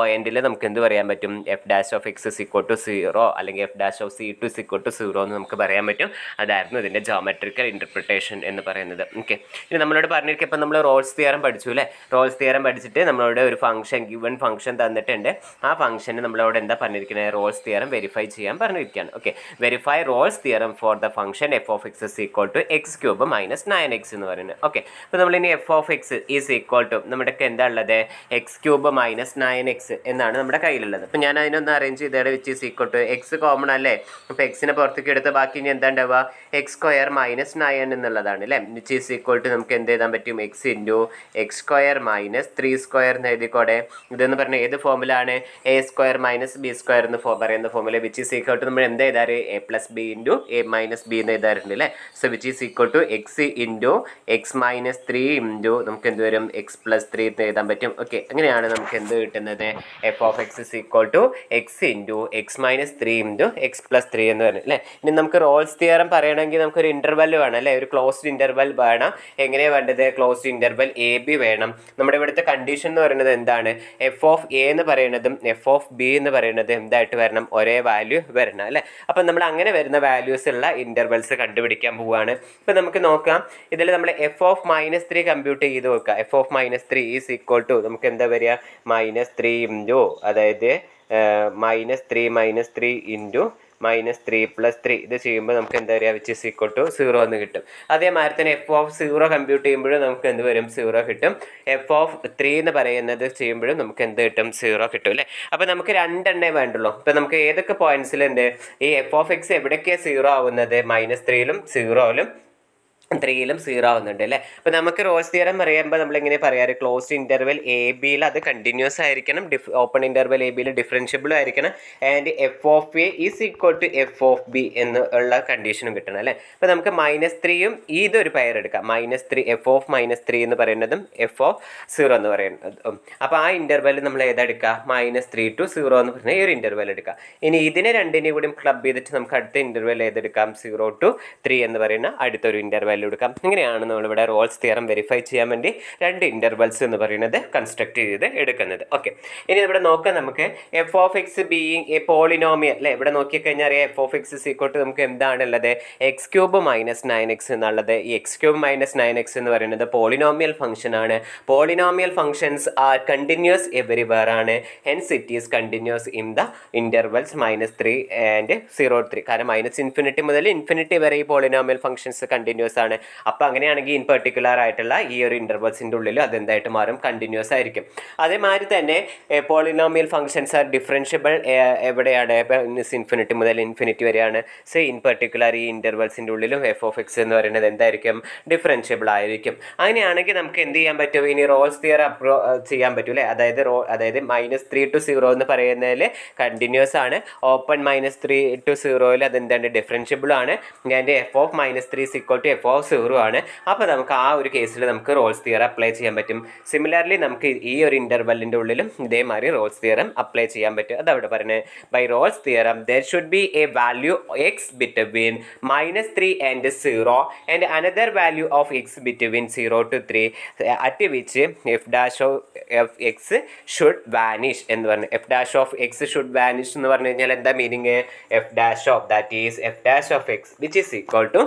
പോയിന്റിൽ നമുക്ക് എന്ത് പറയാൻ പറ്റും എഫ് ഡാഷ് ഓഫ് എക്സ് സിക്കോ ടു സീറോ അല്ലെങ്കിൽ F dash of C to സിക്കോ ടു സീറോ എന്ന് നമുക്ക് പറയാൻ പറ്റും അതായിരുന്നു ഇതിൻ്റെ ജോമെട്രിക്കൽ ഇൻ്റർപ്രിട്ടേഷൻ എന്ന് പറയുന്നത് ഓക്കെ ഇനി നമ്മളോട് പറഞ്ഞിരിക്കുക ഇപ്പം നമ്മൾ റോൾസ് തിയറം പഠിച്ചു അല്ലേ റോൾസ് തിയറം പഠിച്ചിട്ട് നമ്മളോട് ഒരു ഫംഗ്ഷൻ ഗിവൺ ഫംഗ്ഷൻ തന്നിട്ടുണ്ട് ആ ഫംഗ്ഷന് നമ്മളോട് എന്താ പറഞ്ഞിരിക്കുന്നത് റോൾസ് തിയറം വെരിഫൈ ചെയ്യാൻ പറഞ്ഞിരിക്കുകയാണ് okay verify Rolle's theorem for the function F of X is equal to X cube minus nine X എന്ന് പറയുന്നത് ഓക്കെ അപ്പോൾ നമ്മളിനി F of X is equal to നമ്മുടെ എന്താ ഉള്ളത് X cube minus nine X എന്നാണ് നമ്മുടെ കയ്യിലുള്ളത് അപ്പോൾ ഞാൻ അതിനൊന്ന് അറേഞ്ച് ചെയ്തേടെ which is equal to X common അല്ലേ അപ്പോൾ എക്സിനെ പുറത്തേക്ക് എടുത്ത് ബാക്കി ഇനി എന്താ ഉണ്ടാവുക എക്സ് സ്ക്വയർ മൈനസ് നയൻ എന്നുള്ളതാണ് അല്ലേ വിച്ച് ഈസ് ഈക്വൾ ടു നമുക്ക് എന്ത് ചെയ്താൻ പറ്റും X into X square minus three square എന്ന് എഴുതിക്കോടെ ഇതെന്ന് പറഞ്ഞാൽ ഏത് ഫോമിലാണ് A square minus B square എന്ന് ഫോ പറയുന്ന ഫോമിൽ വിച്ച് ഈസ് ഈക്വൾ ടു നമ്മൾ എന്ത് ചെയ്താറ് A plus B into A minus B എന്ന് എഴുതാറുണ്ട് അല്ലേ so which is equal to X into X minus three into നമുക്ക് എന്ത് വരും എക്സ് പ്ലസ് ത്രീ എന്ന് എഴുതാൻ പറ്റും ഓക്കെ അങ്ങനെയാണ് നമുക്ക് എന്ത് കിട്ടുന്നത് F of X is equal to X into X minus three into X plus three എന്ന് പറയുന്നത് അല്ലേ ഇനി നമുക്ക് റോൾസ് തിയറം പറയണമെങ്കിൽ നമുക്കൊരു ഇൻ്റർവെൽ വേണം അല്ലേ ഒരു ക്ലോസ്ഡ് ഇൻ്റർവെൽ വേണം എങ്ങനെയാണ് വേണ്ടത് ക്ലോസ്ഡ് ഇൻ്റർവെൽ എ ബി വേണം നമ്മുടെ ഇവിടുത്തെ കണ്ടീഷൻ എന്ന് പറയുന്നത് എന്താണ് എഫ് ഓഫ് എ എന്ന് പറയുന്നതും എഫ് ഓഫ് ബി എന്ന് പറയുന്നത് എന്തായിട്ട് വരണം ഒരേ വാല്യൂ വരണം അല്ലേ അപ്പം നമ്മൾ അങ്ങനെ വരുന്ന വാല്യൂസ് ഉള്ള ഇൻ്റർവെൽസ് കണ്ടുപിടിക്കാൻ പോവുകയാണ് ഇപ്പം നമുക്ക് നോക്കാം ഇതിൽ നമ്മൾ F of minus three compute ചെയ്ത് നോക്കുക F of minus three is equal to നമുക്ക് എന്താ വരിക മൈനസ് ത്രീ ഇൻറ്റു അതായത് minus three minus three into minus three plus three ഇത് ചെയ്യുമ്പോൾ നമുക്ക് എന്താ പറയുക which is equal to zero എന്ന് കിട്ടും അതേമാതിരി തന്നെ എഫ് ഓഫ് സീറോ കമ്പ്യൂട്ട് ചെയ്യുമ്പോഴും നമുക്ക് എന്ത് വരും സീറോ കിട്ടും എഫ് ഓഫ് ത്രീ എന്ന് പറയുന്നത് ചെയ്യുമ്പോഴും നമുക്ക് എന്ത് കിട്ടും സീറോ കിട്ടും അല്ലേ അപ്പോൾ നമുക്ക് രണ്ടെണ്ണേ വേണ്ടുള്ളൂ ഇപ്പോൾ നമുക്ക് ഏതൊക്കെ പോയിന്റ്സിലുണ്ട് ഈ എഫ് ഓഫ് എക്സ് എവിടേക്കാണ് സീറോ ആവുന്നത് മൈനസ് ത്രീയിലും സീറോയിലും ത്രീയിലും സീറോ ആവുന്നുണ്ട് അല്ലേ അപ്പോൾ നമുക്ക് റോസ് തിയറം പറയുമ്പോൾ നമ്മൾ എങ്ങനെ പറയാറ് ക്ലോസ്ഡ് ഇൻ്റർവെൽ എ ബിയിൽ അത് കണ്ടിന്യൂസ് ആയിരിക്കണം ഡിഫ് ഓപ്പൺ ഇൻ്റർവെൽ എ ബിയിൽ ഡിഫറൻഷ്യബിളും ആയിരിക്കണം and F of A is equal to F of B എന്നുള്ള കണ്ടീഷനും കിട്ടണം അല്ലേ അപ്പോൾ നമുക്ക് മൈനസ് ത്രീയും ഇതൊരു പെയർ എടുക്കാം minus three F of minus three എന്ന് പറയുന്നതും എഫ് ഓഫ് സീറോ എന്ന് പറയുന്നതും അപ്പോൾ ആ ഇൻ്റർവെൽ നമ്മൾ ഏതെടുക്കുക മൈനസ് ത്രീ ടു സീറോ എന്ന് പറഞ്ഞാൽ ഈ ഒരു ഇൻ്റർവെൽ എടുക്കുക ഇനി ഇതിനെ രണ്ടിനെയും കൂടി ക്ലബ് ചെയ്തിട്ട് നമുക്ക് അടുത്ത ഇൻ്റർവെൽ ഏതെടുക്കാം സീറോ ടു ത്രീ എന്ന് പറയുന്ന അടുത്തൊരു ഇൻ്റർവെൽ എടുക്കാം ഇങ്ങനെയാണ് നമ്മളിവിടെ റോൾസ് തിയറം വെരിഫൈ ചെയ്യാൻ വേണ്ടി രണ്ട് ഇൻ്റർവെൽസ് എന്ന് പറയുന്നത് കൺസ്ട്രക്ട് ചെയ്ത് എടുക്കുന്നത് ഓക്കെ ഇനി ഇവിടെ നോക്കാം നമുക്ക് F of X being a polynomial അല്ലേ ഇവിടെ നോക്കിക്കഴിഞ്ഞാൽ അറിയാം എഫ് ഓഫ് എക്സ് സീക്കോട്ട് നമുക്ക് എന്താണുള്ളത് X cube minus nine X എന്നുള്ളത് ഈ X cube minus nine X എന്ന് പറയുന്നത് പോളിനോമിയൽ ഫംഗ്ഷൻ ആണ് polynomial functions are continuous everywhere ആണ് hence it is continuous in the intervals minus three and zero three കാരണം മൈനസ് ഇൻഫിനിറ്റി മുതൽ infinity വരെ ഈ പോളിനോമിയൽ ഫംഗ്ഷൻസ് കണ്ടിന്യൂസ് ആണ് അപ്പോൾ അങ്ങനെയാണെങ്കിൽ ഇൻ പെർട്ടിക്കുലർ ആയിട്ടുള്ള ഈ ഒരു ഇൻ്റർവൽസിൻ്റെ ഉള്ളിൽ അതെന്തായിട്ട് മാറും കണ്ടിന്യൂസ് ആയിരിക്കും അതേമാതിരി തന്നെ പോളിനോമിയൽ ഫംഗ്ഷൻസ് ആർ ഡിഫറൻഷ്യബിൾ എവിടെയാണ് മൈനസ് ഇൻഫിനിറ്റി മുതൽ ഇൻഫിനിറ്റി വരെയാണ് സോ ഇൻ പെർട്ടിക്കുലർ ഈ ഇൻ്റർവൽസിൻ്റെ ഉള്ളിലും എഫ് ഓഫ് എക്സ് എന്ന് പറയുന്നത് എന്തായിരിക്കും ഡിഫറൻഷ്യബിൾ ആയിരിക്കും അങ്ങനെയാണെങ്കിൽ നമുക്ക് എന്ത് ചെയ്യാൻ പറ്റും ഇനി റോൾസ് തിയർ അപ്രോ ചെയ്യാൻ പറ്റും അല്ലേ അതായത് റോ അതായത് മൈനസ് ത്രീ ടു സീറോ എന്ന് പറയുന്നതിൽ കണ്ടിന്യൂസ് ആണ് ഓപ്പൺ മൈനസ് ത്രീ ടു സീറോയിൽ അതെന്താണ് ഡിഫറൻഷ്യബിൾ ആണ് എൻ്റെ F of minus three equal to F of zero ആണ് അപ്പോൾ നമുക്ക് ആ ഒരു കേസിൽ നമുക്ക് റോൾസ് തിയർ അപ്ലൈ ചെയ്യാൻ പറ്റും സിമിലർലി നമുക്ക് ഈ ഒരു ഇൻ്റർവെല്ലിൻ്റെ ഉള്ളിലും ഇതേമാതിരി റോൾസ് തിയറം അപ്ലൈ ചെയ്യാൻ പറ്റും അതവിടെ പറയുന്നത് by Rolle's theorem there should be a value X between minus three and zero and another value of X between zero to three at which F dash of F X should vanish എന്ന് പറഞ്ഞു F dash of X should vanish എന്ന് പറഞ്ഞു കഴിഞ്ഞാൽ എന്താ meaning F dash of that is F dash of X which is equal to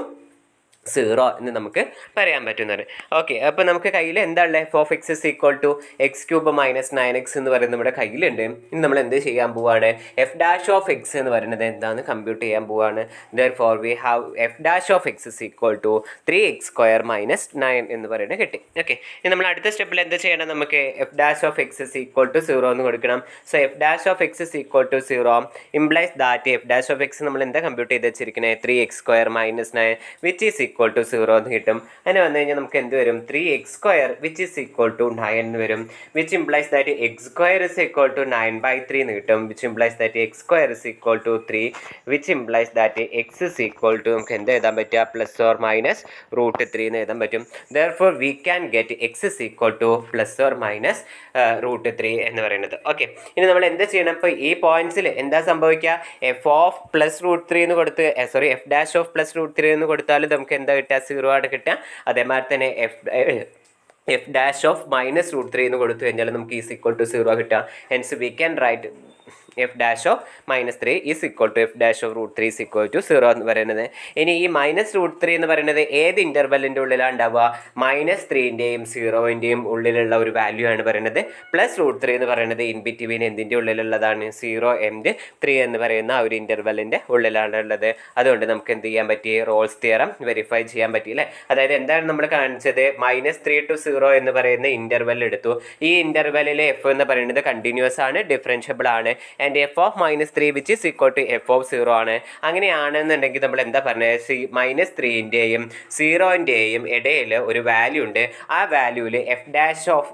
zero എന്ന് നമുക്ക് പറയാൻ പറ്റുന്നത് ഓക്കെ അപ്പോൾ നമുക്ക് കയ്യിൽ എന്താണ് F of X is equal to X cube minus nine X എന്ന് പറയുന്നത് നമ്മുടെ കയ്യിലുണ്ട് ഇനി നമ്മൾ എന്ത് ചെയ്യാൻ പോവാണ് എഫ് ഡാഷ് ഓഫ് എക്സ് എന്ന് പറയുന്നത് എന്താണെന്ന് കമ്പ്യൂട്ട് ചെയ്യാൻ പോവാണ് therefore we have F dash of X is equal to three X square minus nine എന്ന് പറയുന്നത് കിട്ടി ഓക്കെ ഇനി നമ്മൾ അടുത്ത സ്റ്റെപ്പിൽ എന്ത് ചെയ്യണം നമുക്ക് F dash of X is equal to zero എന്ന് കൊടുക്കണം so F dash of X is equal to zero implies that F dash of X നമ്മൾ എന്താ കമ്പ്യൂട്ട് ചെയ്ത് വെച്ചിരിക്കുന്നത് three X square minus nine which is equal to zero എന്ന് കിട്ടും അങ്ങനെ വന്നു കഴിഞ്ഞാൽ നമുക്ക് എന്ത് വരും three X square which is equal to nine എന്ന് വരും which implies that X square is equal to nine by three എന്ന് കിട്ടും which implies that X square is equal to three which implies that X is equal to നമുക്ക് എന്ത് എഴുതാൻ പറ്റുക plus or minus root three എന്ന് എഴുതാൻ പറ്റും therefore we can get X is equal to plus or minus root three എന്ന് പറയുന്നത് okay ഇനി നമ്മൾ എന്ത് ചെയ്യണം ഇപ്പോൾ ഈ പോയിന്റ്സിൽ എന്താ സംഭവിക്കുക F of plus root three എന്ന് കൊടുത്ത് sorry F dash of plus root three എന്ന് കൊടുത്താൽ നമുക്ക് എന്താ കിട്ടുക സീറോ ആണ് കിട്ടുക അതേമാതിരി തന്നെ F F dash of minus root three എന്ന് കൊടുത്തു കഴിഞ്ഞാൽ നമുക്ക് ഈസ് ഈക്വൽ ടു സീറോ കിട്ടുക hence we can write F dash of minus three is equal to F dash of root three is equal to zero എന്ന് പറയുന്നത് ഇനി ഈ minus root three എന്ന് പറയുന്നത് ഏത് ഇൻ്റർവെല്ലിൻ്റെ ഉള്ളിലാണ് ഉണ്ടാവുക മൈനസ് ത്രീൻ്റെയും സീറോയിൻ്റെയും ഉള്ളിലുള്ള ഒരു വാല്യൂ ആണ് പറയുന്നത് പ്ലസ് റൂട്ട് ത്രീ എന്ന് പറയുന്നത് ഇൻ ബിറ്റ്വീൻ എന്തിൻ്റെ ഉള്ളിലുള്ളതാണ് സീറോ എൻഡ് ത്രീ എന്ന് പറയുന്ന ആ ഒരു ഇൻ്റർവെല്ലിൻ്റെ ഉള്ളിലാണ് ഉള്ളത് അതുകൊണ്ട് നമുക്ക് എന്ത് ചെയ്യാൻ പറ്റി റോൾസ് തിയറം വെരിഫൈ ചെയ്യാൻ പറ്റി അല്ലേ അതായത് എന്താണ് നമ്മൾ കാണിച്ചത് മൈനസ് ത്രീ ടു സീറോ എന്ന് പറയുന്ന ഇൻ്റർവെൽ എടുത്തു ഈ ഇൻ്റർവെല്ലിലെ എഫ് എന്ന് പറയുന്നത് കണ്ടിന്യൂസ് ആണ് ഡിഫറൻഷ്യബിൾ ആണ് and F of minus three which is equal to F of zero ആണ് അങ്ങനെയാണെന്നുണ്ടെങ്കിൽ നമ്മൾ എന്താ പറഞ്ഞത് സി മൈനസ് ത്രീൻ്റെയും സീറോൻ്റെയും ഇടയിൽ ഒരു വാല്യൂ ഉണ്ട് ആ വാല്യൂവിൽ F dash of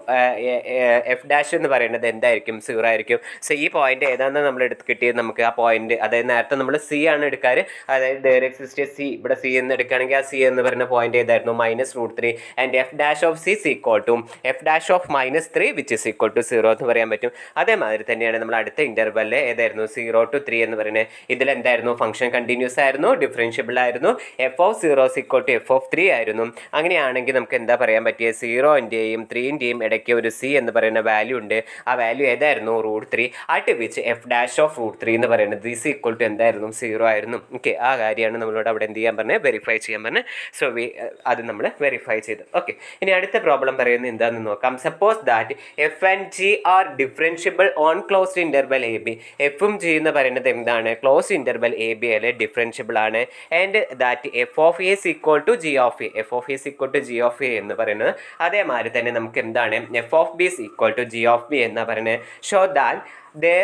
F dash എന്ന് പറയുന്നത് എന്തായിരിക്കും സീറോ ആയിരിക്കും സോ ഈ പോയിന്റ് ഏതാണെന്ന് നമ്മൾ എടുത്ത് കിട്ടിയത് നമുക്ക് ആ പോയിന്റ് അതായത് നേരത്തെ നമ്മൾ സി ആണ് എടുക്കാറ് അതായത് ദർ എക്സിസ്റ്റ് സി ഇവിടെ സി എന്ന് എടുക്കുകയാണെങ്കിൽ ആ സി എന്ന് പറയുന്ന പോയിന്റ് ഏതായിരുന്നു minus root three and F dash of C equal to F dash of minus three which is equal to zero എന്ന് പറയാൻ പറ്റും അതേമാതിരി തന്നെയാണ് നമ്മൾ അടുത്ത ഇന്റർവെല്ലിൽ ഏതായിരുന്നു സീറോ ടു ത്രീ എന്ന് പറയുന്നത് ഇതിൽ എന്തായിരുന്നു ഫംഗ്ഷൻ കണ്ടിന്യൂസ് ആയിരുന്നു ഡിഫറൻഷ്യബിൾ ആയിരുന്നു F of zero equal to F of three ആയിരുന്നു അങ്ങനെയാണെങ്കിൽ നമുക്ക് എന്താ പറയാൻ പറ്റിയ സീറോൻ്റെയും ത്രീൻ്റെയും ഇടയ്ക്ക് ഒരു സി എന്ന് പറയുന്ന വാല്യൂ ഉണ്ട് ആ വാല്യൂ ഏതായിരുന്നു root three at which F dash of root three എന്ന് പറയുന്നത് ദിസ് ഈക്വൽ ടു എന്തായിരുന്നു സീറോ ആയിരുന്നു ഓക്കെ ആ കാര്യമാണ് നമ്മളോട് അവിടെ എന്ത് ചെയ്യാൻ പറഞ്ഞത് വെരിഫൈ ചെയ്യാൻ പറഞ്ഞത് സോ വി അത് നമ്മൾ വെരിഫൈ ചെയ്തു ഓക്കെ ഇനി അടുത്ത പ്രോബ്ലം പറയുന്നത് എന്താണെന്ന് നോക്കാം suppose that F and G are differentiable on closed interval A B എഫും ജി എന്ന് പറയുന്നത് എന്താണ് ക്ലോസ് ഇന്റർവൽ എ ബി അല്ലെ ഡിഫറൻഷ്യബിൾ ആണ് and that F of S equal to G of A F of S equal to G of A എന്ന് പറയുന്നത് അതേമാതിരി തന്നെ നമുക്ക് എന്താണ് F of B is equal to G of B എന്ന് പറയുന്നത് show that there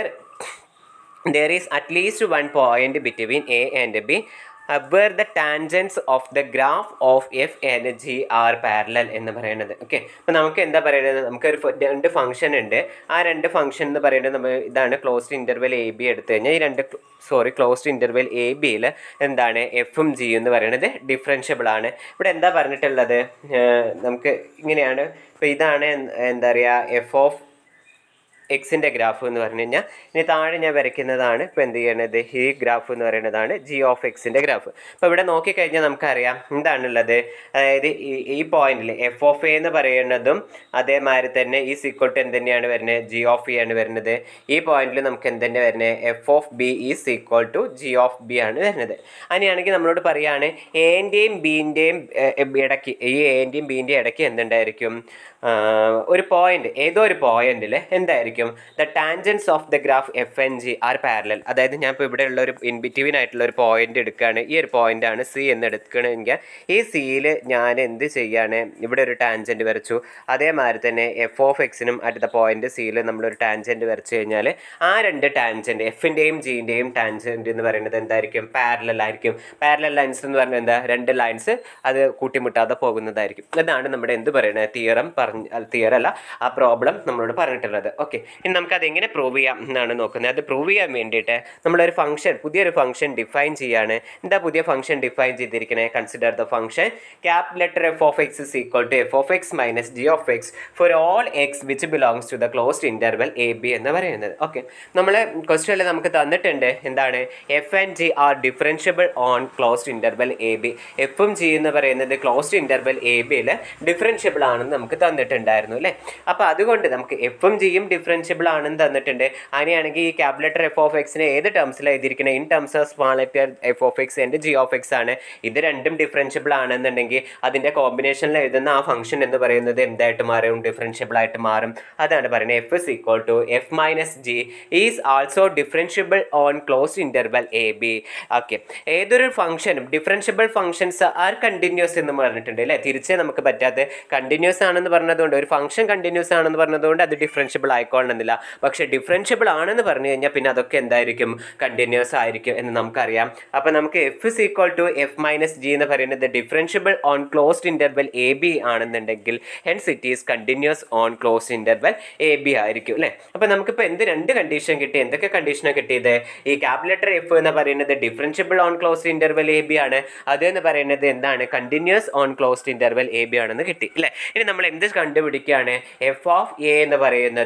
there is at least one point between A and B uh, where the tangents of the graph of f and g are parallel എന്ന് പറയുന്നത് okay അപ്പോൾ നമുക്ക് എന്താ പറയുന്നത് നമുക്കൊരു ഫ- രണ്ട് ഫംഗ്ഷൻ ഉണ്ട് ആ രണ്ട് ഫംഗ്ഷൻ എന്ന് പറയുന്നത് നമ്മൾ ഇതാണ് ക്ലോസ്ഡ് ഇൻ്റർവെൽ എ ബി എടുത്തു കഴിഞ്ഞാൽ ഈ രണ്ട് സോറി ക്ലോസ്ഡ് ഇൻ്റർവെൽ എ ബിയിൽ എന്താണ് എഫും ജി എന്ന് പറയുന്നത് ഡിഫറൻഷ്യബിൾ ആണ് ഇവിടെ എന്താ പറഞ്ഞിട്ടുള്ളത് ഏർ നമുക്ക് ഇങ്ങനെയാണ് ഇപ്പോൾ ഇതാണ് എന്താ പറയുക എഫ് ഓഫ് എക്സിൻ്റെ ഗ്രാഫ് എന്ന് പറഞ്ഞു കഴിഞ്ഞാൽ ഇനി താഴെ ഞാൻ വരയ്ക്കുന്നതാണ് ഇപ്പോൾ എന്ത് ചെയ്യണത് ഈ ഗ്രാഫ് എന്ന് പറയുന്നതാണ് ജി ഓഫ് എക്സിൻ്റെ ഗ്രാഫ് അപ്പോൾ ഇവിടെ നോക്കിക്കഴിഞ്ഞാൽ നമുക്കറിയാം എന്താണുള്ളത് അതായത് ഈ ഈ പോയിന്റിൽ എഫ് ഓഫ് എ എന്ന് പറയുന്നതും അതേമാതിരി തന്നെ ഈ സീക്വട്ട് എന്ത് തന്നെയാണ് വരുന്നത് ജി ഓഫ് ഇ ആണ് വരുന്നത് ഈ പോയിന്റിൽ നമുക്ക് എന്ത് തന്നെ വരുന്നത് F of B is equal to G of B ആണ് വരുന്നത് അങ്ങനെയാണെങ്കിൽ നമ്മളോട് പറയുകയാണ് എൻ്റെയും ബീൻ്റെയും ഇടയ്ക്ക് ഈ എൻ്റെയും ബീൻ്റെയും ഇടയ്ക്ക് എന്തുണ്ടായിരിക്കും ആ, ഒരു പോയിന്റ് ഏതോ ഒരു പോയിന്റിൽ എന്തായിരിക്കും the tangents of the graph F and G are parallel അതായത് ഞാൻ ഇപ്പോൾ ഇവിടെ ഉള്ള ഒരു ഇൻ ബിറ്റ്വീൻ ആയിട്ടുള്ള ഒരു പോയിന്റ് എടുക്കുകയാണ് ഈ ഒരു പോയിന്റ് ആണ് സി എന്ന് എടുക്കണമെങ്കിൽ ഈ സിയിൽ ഞാൻ എന്ത് ചെയ്യാണ് ഇവിടെ ഒരു ടാൻജൻറ്റ് വരച്ചു അതേമാതിരി തന്നെ എഫ് ഓഫ് എക്സിനും അടുത്ത പോയിന്റ് സിയിൽ നമ്മളൊരു ടാൻജൻറ്റ് വരച്ചു കഴിഞ്ഞാൽ ആ രണ്ട് ടാൻജൻറ്റ് എഫിൻ്റെയും ജിൻ്റെയും ടാൻജൻറ്റ് എന്ന് പറയുന്നത് എന്തായിരിക്കും പാരലൽ ആയിരിക്കും പാരലൽ ലൈൻസ് എന്ന് പറഞ്ഞാൽ എന്താ രണ്ട് ലൈൻസ് അത് കൂട്ടിമുട്ടാതെ പോകുന്നതായിരിക്കും അതാണ് നമ്മുടെ എന്ത് പറയുന്നത് തിയറം പറഞ്ഞ തിയർ അല്ല ആ പ്രോബ്ലം നമ്മളോട് പറഞ്ഞിട്ടുള്ളത് ഓക്കെ ഇനി നമുക്ക് അത് എങ്ങനെ പ്രൂവ് ചെയ്യാം എന്നാണ് നോക്കുന്നത് അത് പ്രൂവ് ചെയ്യാൻ വേണ്ടിയിട്ട് നമ്മളൊരു ഫംഗ്ഷൻ പുതിയൊരു ഫംഗ്ഷൻ ഡിഫൈൻ ചെയ്യാണ് എന്താ പുതിയ ഫംഗ്ഷൻ ഡിഫൈൻ ചെയ്തിരിക്കുന്നത് consider the function cap letter F of X is equal to F of X minus G of X for all X which belongs to the closed interval A B എന്ന് പറയുന്നത് okay നമ്മൾ ക്വസ്റ്റ്യനിൽ നമുക്ക് തന്നിട്ടുണ്ട് എന്താണ് F and G are differentiable on closed interval A B എഫും G എന്ന് പറയുന്നത് ക്ലോസ്ഡ് ഇന്റർവൽ എ ബിയിൽ ഡിഫറൻഷ്യബിൾ ആണെന്ന് നമുക്ക് തന്നിട്ടുണ്ടായിരുന്നു അല്ലേ അപ്പോൾ അതുകൊണ്ട് നമുക്ക് എഫും ജിയും ഡിഫറൻഷ്യബിൾ ആണെന്ന് തന്നിട്ടുണ്ട് അങ്ങനെയാണെങ്കിൽ ഈ ക്യാബുലേറ്റർ എഫ് ഓഫ് എക്സിനെ ഏത് ടേംസിലാണ് എഴുതിയിരിക്കുന്നത് in terms of small letter F of X and G of X ആണ് ഇത് രണ്ടും ഡിഫറൻഷ്യബിൾ ആണെന്നുണ്ടെങ്കിൽ അതിൻ്റെ കോമ്പിനേഷനിൽ എഴുതുന്ന ആ ഫംഗ്ഷൻ എന്ന് പറയുന്നത് എന്തായിട്ട് മാറും ഡിഫറൻഷ്യബിൾ ആയിട്ട് മാറും അതാണ് പറയുന്നത് F is equal to F minus G is also differentiable on closed interval A B okay ഏതൊരു ഫംഗ്ഷനും ഡിഫറൻഷ്യബിൾ ഫംഗ്ഷൻസ് ആർ കണ്ടിന്യൂസ് എന്ന് പറഞ്ഞിട്ടുണ്ട് അല്ലേ തിരിച്ചേ നമുക്ക് പറ്റാത്ത കണ്ടിന്യൂസ് ആണെന്ന് പറഞ്ഞതുകൊണ്ട് ഒരു ഫംഗ്ഷൻ കണ്ടിന്യൂസ് ആണെന്ന് പറഞ്ഞതുകൊണ്ട് അത് ഡിഫറൻഷ്യബിൾ ആയിക്കോളണമെന്നില്ല പക്ഷേ ഡിഫറൻഷ്യബിൾ ആണെന്ന് പറഞ്ഞു കഴിഞ്ഞാൽ പിന്നെ അതൊക്കെ എന്തായിരിക്കും കണ്ടിന്യൂസ് ആയിരിക്കും എന്ന് നമുക്കറിയാം അപ്പോൾ നമുക്ക് F is equal to F minus G എന്ന് പറയുന്നത് differentiable on closed interval A B ആണെന്നുണ്ടെങ്കിൽ hence it is continuous on closed interval A B ആയിരിക്കും അല്ലേ അപ്പോൾ നമുക്കിപ്പോൾ എന്ത് രണ്ട് കണ്ടീഷൻ കിട്ടി എന്തൊക്കെ കണ്ടീഷനാണ് കിട്ടിയത് ഈ ക്യാപിലേറ്റർ എഫ് എന്ന് പറയുന്നത് differentiable on closed interval A B ആണ് അത് എന്ന് പറയുന്നത് എന്താണ് continuous on closed interval A B ആണെന്ന് കിട്ടി അല്ലേ ഇനി നമ്മൾ എന്ത് കണ്ടുപിടിക്കുകയാണ് എഫ് ഓഫ് എ എന്ന് പറയുന്നതും അതേമാതിരി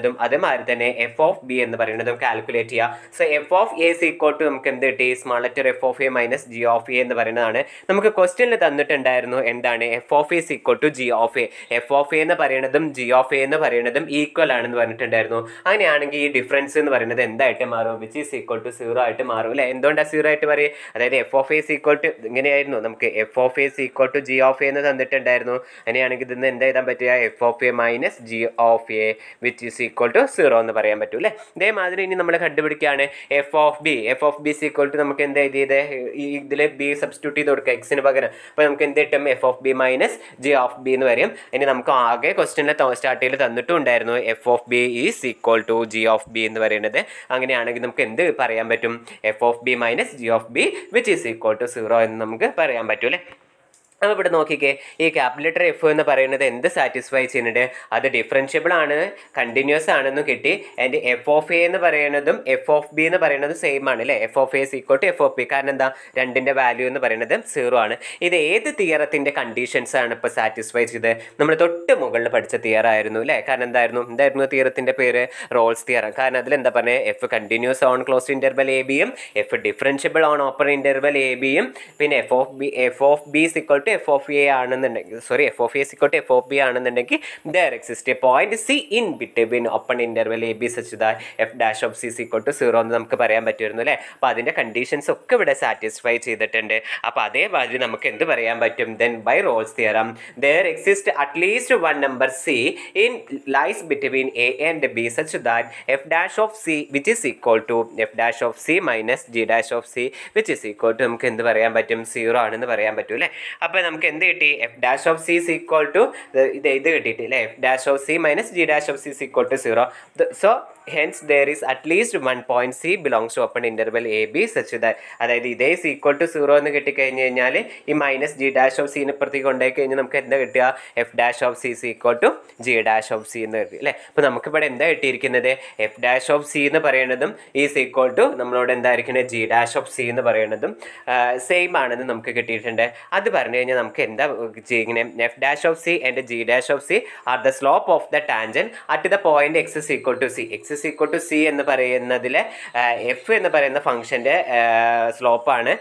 അതേമാതിരി തന്നെ എഫ് ഓഫ് ബി എന്ന് പറയുന്നത് കാൽക്കുലേറ്റ് ചെയ്യുക so F of A C equal to നമുക്ക് എന്ത് കിട്ടി small letter F of A minus G of A എന്ന് പറയുന്നതാണ് നമുക്ക് ക്വസ്റ്റ്യനിൽ തന്നിട്ടുണ്ടായിരുന്നു എന്താണ് F of A equal to G of A F of A എന്ന് പറയുന്നതും ജി ഓഫ് എ എന്ന് പറയുന്നതും ഈക്വൽ ആണെന്ന് പറഞ്ഞിട്ടുണ്ടായിരുന്നു അങ്ങനെയാണെങ്കിൽ ഈ ഡിഫറൻസ് എന്ന് പറയുന്നത് എന്തായിട്ട് മാറും which is equal to zero ആയിട്ട് മാറും അല്ലേ എന്തുകൊണ്ടാണ് സീറോ ആയിട്ട് പറയും അതായത് F of A equal to ഇങ്ങനെയായിരുന്നു നമുക്ക് F of A equal to G of A എന്ന് തന്നിട്ടുണ്ടായിരുന്നു അങ്ങനെയാണെങ്കിൽ ഇതിന്ന് എന്ത് എഴുതാൻ പറ്റുക F of A minus G of A which is equal to zero എന്ന് പറയാൻ പറ്റും അല്ലേ ഇതേമാതിരി ഇനി നമ്മൾ കണ്ടുപിടിക്കുകയാണ് F of B F of B equal to നമുക്ക് എന്ത് എഴുതിയത് ഈ ഇതിൽ ബി സബ്സ്റ്റിറ്റ്യൂട്ട് ചെയ്ത് കൊടുക്കുക എക്സിന് പകരം അപ്പോൾ നമുക്ക് എന്ത് കിട്ടും F of B minus G of B എന്ന് വരും ഇനി നമുക്ക് ആകെ ക്വസ്റ്റ്യനിൽ സ്റ്റാർട്ടിൽ തന്നിട്ടും ഉണ്ടായിരുന്നു F of B is equal to G of B എന്ന് പറയുന്നത് അങ്ങനെയാണെങ്കിൽ നമുക്ക് എന്ത് പറയാൻ പറ്റും F of B minus G of B which is equal to zero എന്ന് നമുക്ക് പറയാൻ പറ്റും അല്ലേ അപ്പോൾ ഇവിടെ നോക്കിക്കേ ഈ ക്യാപിറ്റൽ എഫ് എന്ന് പറയുന്നത് എന്ത് സാറ്റിസ്ഫൈ ചെയ്യുന്നുണ്ട് അത് ഡിഫറൻഷ്യബിൾ ആണ് കണ്ടിന്യൂസ് ആണെന്നും കിട്ടി ആൻഡ് എഫ് ഓഫ് എ എന്ന് പറയുന്നതും എഫ് ഓഫ് ബി എന്ന് പറയുന്നത് സെയിം ആണ് അല്ലേ F of A equal to F of B കാരണം എന്താ രണ്ടിൻ്റെ വാല്യൂ എന്ന് പറയുന്നത് സീറോ ആണ് ഇത് ഏത് തിയറത്തിൻ്റെ കണ്ടീഷൻസ് ആണ് ഇപ്പോൾ സാറ്റിസ്ഫൈ ചെയ്തത് നമ്മൾ തൊട്ട് മുകളിൽ പഠിച്ച തിയർ ആയിരുന്നു അല്ലേ കാരണം എന്തായിരുന്നു എന്തായിരുന്നു തിയറത്തിൻ്റെ പേര് റോൾസ് തിയറം കാരണം അതിൽ എന്താ പറയുക F continuous on close interval A ബിയും F differentiable on open interval A ബിയും പിന്നെ F of B F of B is equal to F of A ആണെന്നുണ്ടെങ്കിൽ sorry F of A is equal to F of B ആണെന്നുണ്ടെങ്കിൽ there exist a point C in between open interval A B such that F dash of C is equal to zero എന്ന് നമുക്ക് പറയാൻ പറ്റുമായിരുന്നു അല്ലേ അപ്പോൾ അതിൻ്റെ conditions ഒക്കെ ഇവിടെ സാറ്റിസ്ഫൈ ചെയ്തിട്ടുണ്ട് അപ്പോൾ അതേമാതിരി നമുക്ക് എന്ത് പറയാൻ പറ്റും then by Rolle's theorem there exist at least one number C in lies between A and B such that F dash of C which is equal to F dash of C minus G dash of C which is equal to നമുക്ക് എന്ത് പറയാൻ പറ്റും zero ആണെന്ന് പറയാൻ പറ്റും അല്ലേ അപ്പോൾ നമുക്ക് എന്ത് കിട്ടി F dash of C is equal to ഇത് ഇത് കിട്ടിയിട്ട് അല്ലേ F dash of C minus G dash of C is equal to zero so hence there is at least one point C belongs to open interval A B such that അതായത് ഇതേ C equal to zero എന്ന് കിട്ടിക്കഴിഞ്ഞ് കഴിഞ്ഞാൽ ഈ minus G dash of സീനെ ഇപ്പുറത്തേക്ക് കൊണ്ടുപോയി കഴിഞ്ഞാൽ നമുക്ക് എന്താ കിട്ടുക F dash of C is equal to G dash of C എന്ന് കിട്ടി അല്ലേ അപ്പോൾ നമുക്കിവിടെ എന്താ കിട്ടിയിരിക്കുന്നത് എഫ് ഡാഷ് ഓഫ് സി എന്ന് പറയുന്നതും ഈസ് ഈക്വൽ ടു നമ്മളോട് എന്തായിരിക്കുന്നത് ജി ഡാഷ് ഓഫ് സി എന്ന് പറയുന്നതും സെയിം ആണെന്ന് നമുക്ക് കിട്ടിയിട്ടുണ്ട് അത് പറഞ്ഞു കഴിഞ്ഞാൽ നമുക്ക് എന്താ ഇങ്ങനെ F dash of C and G dash of C are the slope of the tangent at the point X is equal to C X is equal to C എന്ന് പറയുന്നതിൽ എഫ് എന്ന് പറയുന്ന ഫംഗ്ഷൻ്റെ സ്ലോപ്പാണ്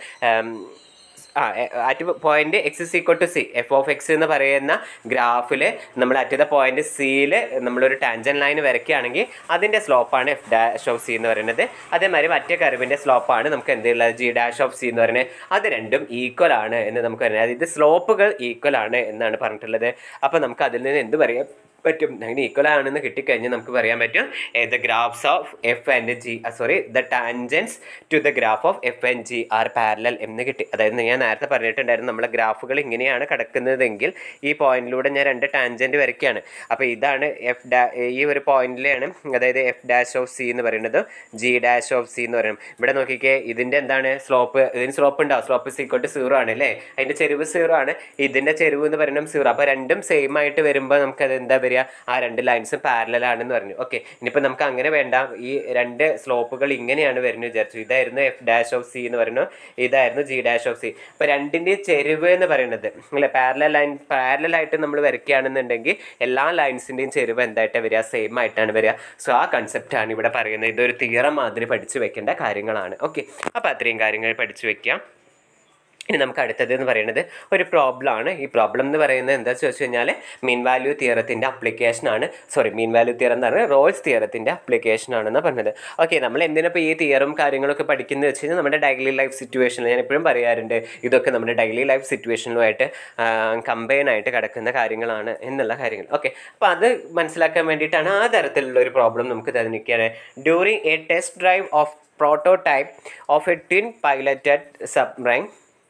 ആ at point X is equal to C F of X എന്ന് പറയുന്ന ഗ്രാഫിൽ നമ്മൾ അറ്റ് ദ പോയിന്റ് സിയിൽ നമ്മളൊരു ടാൻജൻ ലൈൻ വരയ്ക്കുകയാണെങ്കിൽ അതിൻ്റെ സ്ലോപ്പാണ് എഫ് ഡാഷ് ഓഫ് സി എന്ന് പറയുന്നത് അതേമാതിരി മറ്റേ കർവിൻ്റെ സ്ലോപ്പാണ് നമുക്ക് എന്തുള്ളത് ജി ഡാഷ് ഓഫ് സി എന്ന് പറയുന്നത് അത് രണ്ടും ഈക്വൽ ആണ് എന്ന് നമുക്ക് പറയാം അതായത് സ്ലോപ്പുകൾ ഈക്വൽ ആണ് എന്നാണ് പറഞ്ഞിട്ടുള്ളത് അപ്പോൾ നമുക്ക് അതിൽ നിന്ന് എന്ത് പറയാം പറ്റും അങ്ങനെ ഈക്വൽ ആണെന്ന് കിട്ടിക്കഴിഞ്ഞാൽ നമുക്ക് പറയാൻ പറ്റും the graphs of F and G sorry the tangents to the graph of F and G are parallel എന്ന് കിട്ടി അതായത് ഞാൻ നേരത്തെ പറഞ്ഞിട്ടുണ്ടായിരുന്നു നമ്മളെ ഗ്രാഫുകൾ ഇങ്ങനെയാണ് കിടക്കുന്നതെങ്കിൽ ഈ പോയിന്റിലൂടെ ഞാൻ രണ്ട് ടാൻജൻറ്റ് വരയ്ക്കുകയാണ് അപ്പോൾ ഇതാണ് എഫ് ഡാ ഈ ഒരു പോയിന്റിലാണ് അതായത് എഫ് ഡാഷ് ഓഫ് സി എന്ന് പറയുന്നത് ജി ഡാഷ് ഓഫ് സി എന്ന് പറയുന്നത് ഇവിടെ നോക്കിക്കേ ഇതിൻ്റെ എന്താണ് സ്ലോപ്പ് ഇതിന് സ്ലോപ്പ് ഉണ്ടാവും സ്ലോപ്പ് സീക്വൽ ടു സീറോ ആണ് അല്ലേ അതിൻ്റെ ചെരുവ് സീറോ ആണ് ഇതിൻ്റെ ചെരുവ് എന്ന് പറയുന്നത് സീറോ അപ്പോൾ രണ്ടും സെയിം ആയിട്ട് വരുമ്പോൾ നമുക്കത് എന്താ വരിക ആ രണ്ട് ലൈൻസും പാരലൽ ആണെന്ന് പറഞ്ഞു ഓക്കെ ഇനിയിപ്പോൾ നമുക്ക് അങ്ങനെ വേണ്ട ഈ രണ്ട് സ്ലോപ്പുകൾ ഇങ്ങനെയാണ് വരുന്നത് വിചാരിച്ചു ഇതായിരുന്നു എഫ് ഡാഷ് ഓഫ് സി എന്ന് പറയുന്നു ഇതായിരുന്നു ജി ഡാഷ് ഓഫ് സി അപ്പോൾ രണ്ടിൻ്റെ ചെരുവ് എന്ന് പറയുന്നത് അല്ലെ പാരലൽ ലൈൻ പാരലൽ ആയിട്ട് നമ്മൾ വരയ്ക്കുകയാണെന്നുണ്ടെങ്കിൽ എല്ലാ ലൈൻസിൻ്റെയും ചെരുവ് എന്തായിട്ട് വരിക സെയിം ആയിട്ടാണ് വരിക സോ ആ കൺസെപ്റ്റാണ് ഇവിടെ പറയുന്നത് ഇതൊരു തിയറം മാതിരി പഠിച്ചു വെക്കേണ്ട കാര്യങ്ങളാണ് ഓക്കെ അപ്പോൾ അത്രയും കാര്യങ്ങൾ പഠിച്ചു വെക്കാം ഇനി നമുക്ക് അടുത്തത് എന്ന് പറയുന്നത് ഒരു പ്രോബ്ലം ആണ് ഈ പ്രോബ്ലം എന്ന് പറയുന്നത് എന്താ ചോദിച്ചു കഴിഞ്ഞാൽ മീൻ വാല്യൂ തിയറത്തിൻ്റെ അപ്ലിക്കേഷൻ ആണ് സോറി മീൻ വാല്യൂ തിയറം എന്ന് പറഞ്ഞാൽ റോൾസ് തിയറത്തിൻ്റെ അപ്ലിക്കേഷൻ ആണെന്ന് പറഞ്ഞത് ഓക്കെ നമ്മൾ എന്തിനിപ്പോൾ ഈ തിയറും കാര്യങ്ങളൊക്കെ പഠിക്കുന്നത് വെച്ച് കഴിഞ്ഞാൽ നമ്മുടെ ഡെയിലി ലൈഫ് സിറ്റുവേഷനിൽ ഞാൻ എപ്പോഴും പറയാറുണ്ട് ഇതൊക്കെ നമ്മുടെ ഡെയിലി ലൈഫ് സിറ്റുവേഷനുമായിട്ട് കമ്പൈൻ ആയിട്ട് കിടക്കുന്ന കാര്യങ്ങളാണ് എന്നുള്ള കാര്യങ്ങൾ ഓക്കെ അപ്പോൾ അത് മനസ്സിലാക്കാൻ വേണ്ടിയിട്ടാണ് ആ തരത്തിലുള്ള ഒരു പ്രോബ്ലം നമുക്ക് തന്നിരിക്കുകയാണ് during a test drive of prototype of a twin piloted submarine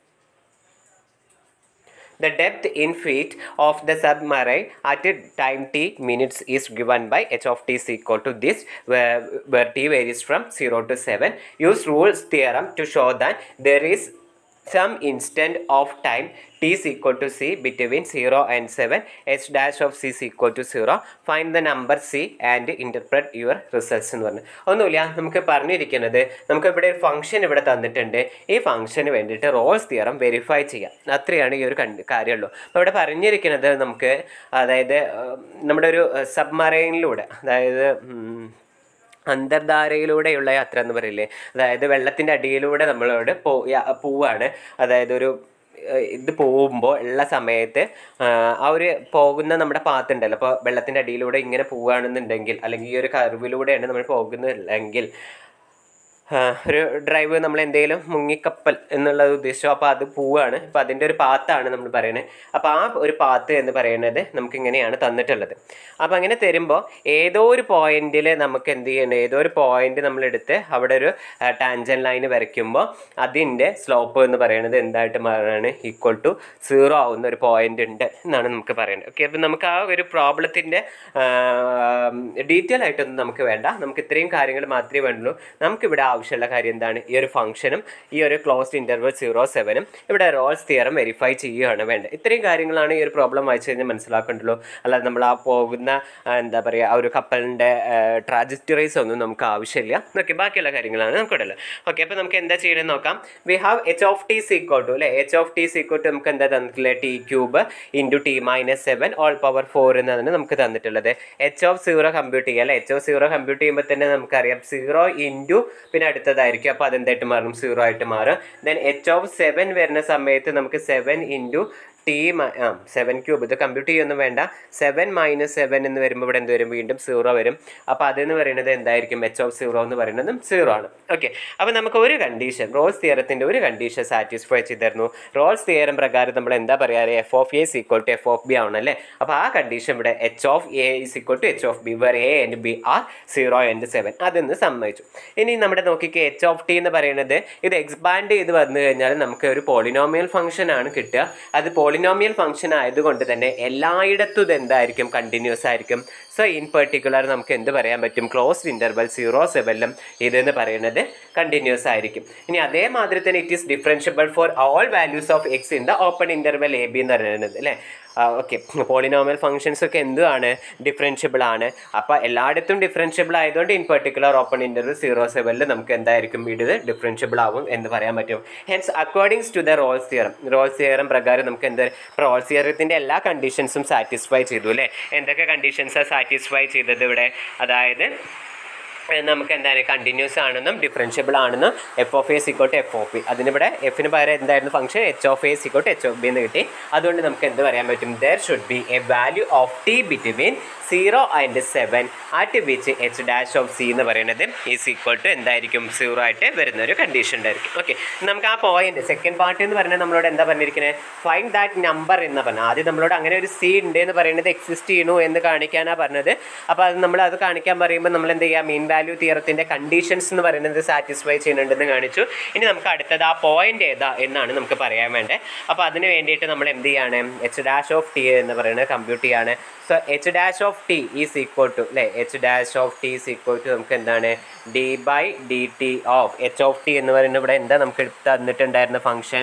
The depth in feet of the submarine at a time t minutes is given by h of t is equal to this where, where t varies from 0 to 7. Use rules theorem to show that there is some instant of time t is equal to c between 0 and 7 h dash of c is equal to 0 find the number c and interpret your results എന്ന് പറഞ്ഞു ഒന്നുമില്ല നമുക്ക് പറഞ്ഞിരിക്കുന്നത് നമുക്ക് ഇവിടെ ഒരു function ഇവിടെ തന്നിട്ടുണ്ട് ഈ ഫംഗ്ഷന് വേണ്ടിയിട്ട് റോൾസ് തിയറം വെരിഫൈ ചെയ്യാം അത്രയാണ് ഈ ഒരു കണ്ട് കാര്യമുള്ളൂ അപ്പോൾ ഇവിടെ പറഞ്ഞിരിക്കുന്നത് നമുക്ക് അതായത് നമ്മുടെ ഒരു സബ്മറൈനിലൂടെ അതായത് അന്തർധാരയിലൂടെയുള്ള യാത്ര എന്ന് പറയില്ലേ അതായത് വെള്ളത്തിൻ്റെ അടിയിലൂടെ നമ്മളോട് പോ യാ- പോവാണ് അതായത് ഒരു ഏഹ്, ഇത് പോകുമ്പോൾ ഉള്ള സമയത്ത് ആഹ്, ആ ഒരു പോകുന്ന നമ്മുടെ പാത്ത് ഉണ്ടല്ലോ അപ്പോൾ വെള്ളത്തിൻ്റെ അടിയിലൂടെ ഇങ്ങനെ പോവുകയാണെന്നുണ്ടെങ്കിൽ അല്ലെങ്കിൽ ഈ ഒരു കർവിലൂടെയാണ് നമ്മൾ പോകുന്നതെങ്കിൽ ആഹ്, ഒരു ഡ്രൈവ് നമ്മൾ എന്തെങ്കിലും മുങ്ങിക്കപ്പൽ എന്നുള്ളത് ഉദ്ദേശിച്ചു അപ്പോൾ അത് പോവുകയാണ് അപ്പോൾ അതിൻ്റെ ഒരു പാത്താണ് നമ്മൾ പറയുന്നത് അപ്പോൾ ആ ഒരു പാത്ത് എന്ന് പറയുന്നത് നമുക്ക് ഇങ്ങനെയാണ് തന്നിട്ടുള്ളത് അപ്പോൾ അങ്ങനെ തരുമ്പോൾ ഏതോ ഒരു പോയിന്റിൽ നമുക്ക് എന്ത് ചെയ്യണം ഏതോ ഒരു പോയിന്റ് നമ്മൾ എടുത്ത് അവിടെ ഒരു ടാൻജൻ ലൈൻ വരയ്ക്കുമ്പോൾ അതിൻ്റെ സ്ലോപ്പ് എന്ന് പറയുന്നത് എന്തായിട്ട് മാറാണ് ഈക്വൽ ടു സീറോ ആവുന്ന ഒരു പോയിന്റ് ഉണ്ട് എന്നാണ് നമുക്ക് പറയുന്നത് ഓക്കെ അപ്പോൾ നമുക്ക് ആ ഒരു പ്രോബ്ലത്തിൻ്റെ ഡീറ്റെയിൽ ആയിട്ടൊന്നും നമുക്ക് വേണ്ട നമുക്ക് ഇത്രയും കാര്യങ്ങൾ മാത്രമേ വേണ്ടുള്ളൂ നമുക്കിവിടെ ആവശ്യമുള്ള കാര്യം എന്താണ് ഈ ഒരു ഫംഗ്ഷനും ഈ ഒരു ക്ലോസ്ഡ് ഇൻ്റർവൽ സീറോ സെവനും ഇവിടെ റോൾസ് തിയറം വെരിഫൈ ചെയ്യുകയാണ് വേണ്ടത് ഇത്രയും കാര്യങ്ങളാണ് ഈ ഒരു പ്രോബ്ലം വായിച്ചു കഴിഞ്ഞാൽ മനസ്സിലാക്കേണ്ടുള്ളൂ അല്ലാതെ നമ്മൾ ആ പോകുന്ന ആ, എന്താ പറയുക ആ ഒരു കപ്പലിൻ്റെ ട്രാജക്ടറീസ് ഒന്നും നമുക്ക് ആവശ്യമില്ല ഓക്കെ ബാക്കിയുള്ള കാര്യങ്ങളാണ് നമുക്ക് ഇടല്ലോ ഓക്കെ അപ്പോൾ നമുക്ക് എന്താ ചെയ്യണമെന്ന് നോക്കാം we have H of T is equal to അല്ലേ H of T is equal to നമുക്ക് എന്താ തന്നിട്ടില്ല T cube into T minus seven all power four എന്നതാണ് നമുക്ക് തന്നിട്ടുള്ളത് എച്ച് ഓഫ് സീറോ കമ്പ്യൂട്ട് ചെയ്യുക അല്ലേ എച്ച് ഓഫ് സീറോ കമ്പ്യൂട്ട് ചെയ്യുമ്പോൾ തന്നെ നമുക്കറിയാം സീറോ ഇൻറ്റു പിന്നെ അടുത്തതായിരിക്കും അപ്പോൾ അതെന്തായിട്ട് മാറും സീറോ ആയിട്ട് മാറും ദെൻ എച്ച് ഓഫ് സെവൻ വരുന്ന സമയത്ത് നമുക്ക് സെവൻ ഇൻറ്റു ടി ആ സെവൻ ക്യൂബ് ഇത് കമ്പ്യൂട്ട് ചെയ്യൊന്നും വേണ്ട സെവൻ മൈനസ് സെവൻ എന്ന് വരുമ്പോൾ ഇവിടെ എന്ത് വരും വീണ്ടും സീറോ വരും അപ്പോൾ അതെന്ന് പറയുന്നത് എന്തായിരിക്കും എച്ച് ഓഫ് സീറോ എന്ന് പറയുന്നതും സീറോ ആണ് ഓക്കെ അപ്പോൾ നമുക്ക് ഒരു കണ്ടീഷൻ റോൾസ് തിയറത്തിൻ്റെ ഒരു കണ്ടീഷൻ സാറ്റിസ്ഫൈ ചെയ്തിരുന്നു റോൾസ് തിയറം പ്രകാരം നമ്മൾ എന്താ പറയുക F of A equal to F of B ആവണല്ലേ അപ്പോൾ ആ കണ്ടീഷൻ ഇവിടെ H of A is equal to H of B where A and B are zero and seven അതെന്ന് സമ്മതിച്ചു ഇനി നമ്മുടെ നോക്കിക്ക് എച്ച് ഓഫ് ടി എന്ന് പറയുന്നത് ഇത് എക്സ്പാൻഡ് ചെയ്ത് വന്നു കഴിഞ്ഞാൽ നമുക്ക് ഒരു പോളിനോമിയൽ ഫംഗ്ഷൻ ആണ് കിട്ടുക അത് പോളിനോമിയൽ ഫംഗ്ഷൻ ആയതുകൊണ്ട് തന്നെ എല്ലായിടത്തും ഇത് എന്തായിരിക്കും കണ്ടിന്യൂസ് ആയിരിക്കും സോ ഇൻ പെർട്ടിക്കുലർ നമുക്ക് എന്ത് പറയാൻ പറ്റും ക്ലോസ്ഡ് ഇൻ്റർവൽ സീറോ സെവനിലും ഇതെന്ന് പറയുന്നത് കണ്ടിന്യൂസ് ആയിരിക്കും ഇനി അതേമാതിരി തന്നെ it is differentiable for all values of X in the open interval A B എന്ന് പറയുന്നത് അല്ലേ ഓക്കെ പോളിനോമിയൽ ഫംഗ്ഷൻസ് ഒക്കെ എന്തുമാണ് ഡിഫറൻഷ്യബിൾ ആണ് അപ്പോൾ എല്ലായിടത്തും ഡിഫറൻഷ്യബിൾ ആയതുകൊണ്ട് in particular open interval zero സെവനിൽ നമുക്ക് എന്തായിരിക്കും ഇത് ഡിഫറൻഷ്യബിൾ ആവും എന്ന് പറയാൻ പറ്റും hence accordings to the Rolle's theorem Rolle's theorem പ്രകാരം നമുക്ക് എന്താ റോൾസ് തിയറത്തിൻ്റെ എല്ലാ കണ്ടീഷൻസും സാറ്റിസ്ഫൈ ചെയ്തു അല്ലേ എന്തൊക്കെ കണ്ടീഷൻസാണ് സാറ്റിസ്ഫൈ ചെയ്തത് ഇവിടെ അതായത് ഏഹ് നമുക്ക് എന്താണ് കണ്ടിന്യൂസ് ആണെന്നും ഡിഫറൻഷ്യബിൾ ആണെന്നും F of A is equal to F of B അതിനിവിടെ എഫിന് പകരം എന്തായിരുന്നു function H of A is equal to H of B എന്ന് കിട്ടി അതുകൊണ്ട് നമുക്ക് എന്ത് പറയാൻ പറ്റും there should be a value of T between zero and seven at which H dash of C എന്ന് പറയുന്നത് ഈസ് ഈക്വൽ ടു എന്തായിരിക്കും സീറോ ആയിട്ട് വരുന്ന ഒരു കണ്ടീഷൻ ഉണ്ടായിരിക്കും ഓക്കെ നമുക്ക് ആ പോയിന്റ് സെക്കൻഡ് പാർട്ട് എന്ന് പറഞ്ഞാൽ നമ്മളോട് എന്താ പറഞ്ഞിരിക്കുന്നത് ഫൈൻ ദാറ്റ് നമ്പർ എന്ന് പറഞ്ഞാൽ ആദ്യം നമ്മളോട് അങ്ങനെ ഒരു സി ഉണ്ട് എന്ന് പറയുന്നത് എക്സിസ്റ്റ് ചെയ്യണു എന്ന് കാണിക്കാനാണ് പറഞ്ഞത് അപ്പോൾ അത് നമ്മൾ അത് കാണിക്കാൻ പറയുമ്പോൾ നമ്മൾ എന്ത് ചെയ്യുക മീൻ വാല്യൂ തിയറത്തിൻ്റെ കണ്ടീഷൻസ് എന്ന് പറയുന്നത് സാറ്റിസ്ഫൈ ചെയ്യുന്നുണ്ടെന്ന് കാണിച്ചു ഇനി നമുക്ക് അടുത്തത് ആ പോയിന്റ് ഏതാ എന്നാണ് നമുക്ക് പറയാൻ വേണ്ടത് അപ്പോൾ അതിന് വേണ്ടിയിട്ട് നമ്മൾ എന്ത് ചെയ്യാണ് എച്ച് ഡാഷ് ഓഫ് ടി എന്ന് പറയുന്നത് കമ്പ്യൂട്ട് ചെയ്യാണ് so H dash of T is equal to അല്ലേ H dash of T is equal to നമുക്ക് എന്താണ് D by D T of H of T എന്ന് പറയുന്നത് ഇവിടെ എന്താ നമുക്ക് തന്നിട്ടുണ്ടായിരുന്ന ഫംഗ്ഷൻ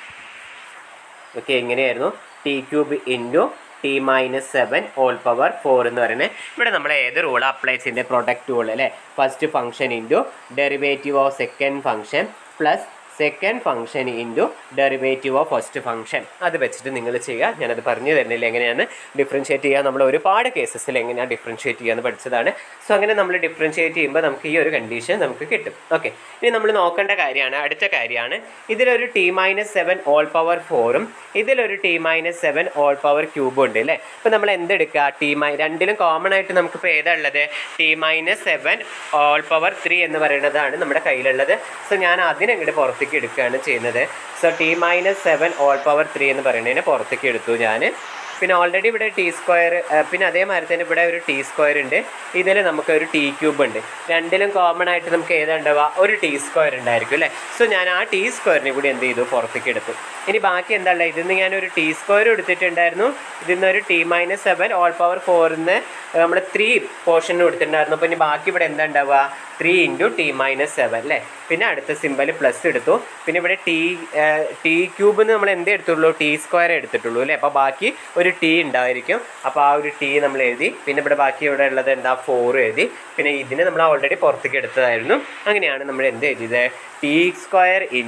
ഓക്കെ എങ്ങനെയായിരുന്നു T cube into T minus seven all power four എന്ന് പറയുന്നത് ഇവിടെ നമ്മൾ ഏത് റൂൾ അപ്ലൈ ചെയ്യുന്ന പ്രൊഡക്റ്റ് റൂൾ അല്ലേ first function into derivative of second function plus second function into derivative of first function അത് വെച്ചിട്ട് നിങ്ങൾ ചെയ്യുക ഞാനത് പറഞ്ഞു തരുന്നില്ല എങ്ങനെയാണ് ഡിഫറൻഷിയേറ്റ് ചെയ്യുക നമ്മൾ ഒരുപാട് കേസസിൽ എങ്ങനെയാണ് ഡിഫറൻഷിയേറ്റ് ചെയ്യാന്ന് പഠിച്ചതാണ് സോ അങ്ങനെ നമ്മൾ ഡിഫറൻഷിയേറ്റ് ചെയ്യുമ്പോൾ നമുക്ക് ഈ ഒരു കണ്ടീഷൻ നമുക്ക് കിട്ടും ഓക്കെ ഇനി നമ്മൾ നോക്കേണ്ട കാര്യമാണ് അടുത്ത കാര്യമാണ് ഇതിലൊരു T minus seven all power ഫോറും ഇതിലൊരു T minus seven all power ക്യൂബും ഉണ്ട് അല്ലേ ഇപ്പം നമ്മൾ എന്തെടുക്കുക ടി മൈ രണ്ടിലും കോമൺ ആയിട്ട് നമുക്കിപ്പോൾ ഏതാ ഉള്ളത് T minus seven all power three എന്ന് പറയുന്നതാണ് നമ്മുടെ കയ്യിലുള്ളത് സോ ഞാൻ അതിനങ്ങോട്ട് പുറത്തേക്ക് എടുക്കുകയാണ് ചെയ്യുന്നത് so T minus seven all power three എന്ന് പറയുന്നതിനെ പുറത്തേക്ക് എടുത്തു ഞാൻ പിന്നെ ഓൾറെഡി ഇവിടെ ടി സ്ക്വയർ പിന്നെ അതേമാതിരി തന്നെ ഇവിടെ ഒരു ടി സ്ക്വയർ ഉണ്ട് ഇതിൽ നമുക്ക് ഒരു ടി ക്യൂബ് ഉണ്ട് രണ്ടിലും കോമൺ ആയിട്ട് നമുക്ക് ഏതാ ഉണ്ടാവുക ഒരു ടി സ്ക്വയർ ഉണ്ടായിരിക്കും അല്ലേ സോ ഞാൻ ആ ടി സ്ക്വയറിനെ കൂടി എന്ത് ചെയ്തു പുറത്തേക്ക് എടുത്തു ഇനി ബാക്കി എന്താ ഉള്ളത് ഇതിൽ നിന്ന് ഞാൻ ഒരു ടി സ്ക്വയർ എടുത്തിട്ടുണ്ടായിരുന്നു ഇതിൽ നിന്ന് ഒരു T minus seven all power ഫോറിന്ന് നമ്മൾ ത്രീ പോർഷനും എടുത്തിട്ടുണ്ടായിരുന്നു അപ്പോൾ ഇനി ബാക്കി ഇവിടെ എന്താ ഉണ്ടാവുക three into T minus seven അല്ലേ പിന്നെ അടുത്ത സിമ്പൽ പ്ലസ് എടുത്തു പിന്നെ ഇവിടെ ടി ടി ക്യൂബിൽ നിന്ന് നമ്മൾ എന്തേ എടുത്തുള്ളൂ ടി സ്ക്വയർ എടുത്തിട്ടുള്ളൂ അല്ലേ അപ്പോൾ ബാക്കി ഒരു ടി ഉണ്ടായിരിക്കും അപ്പോൾ ആ ഒരു ടി നമ്മൾ എഴുതി പിന്നെ ഇവിടെ ബാക്കി ഇവിടെ ഉള്ളത് എന്താ ഫോർ എഴുതി പിന്നെ ഇതിനെ നമ്മൾ ഓൾറെഡി പുറത്തേക്ക് എടുത്തതായിരുന്നു അങ്ങനെയാണ് നമ്മൾ എന്ത് എഴുതിയത് T square into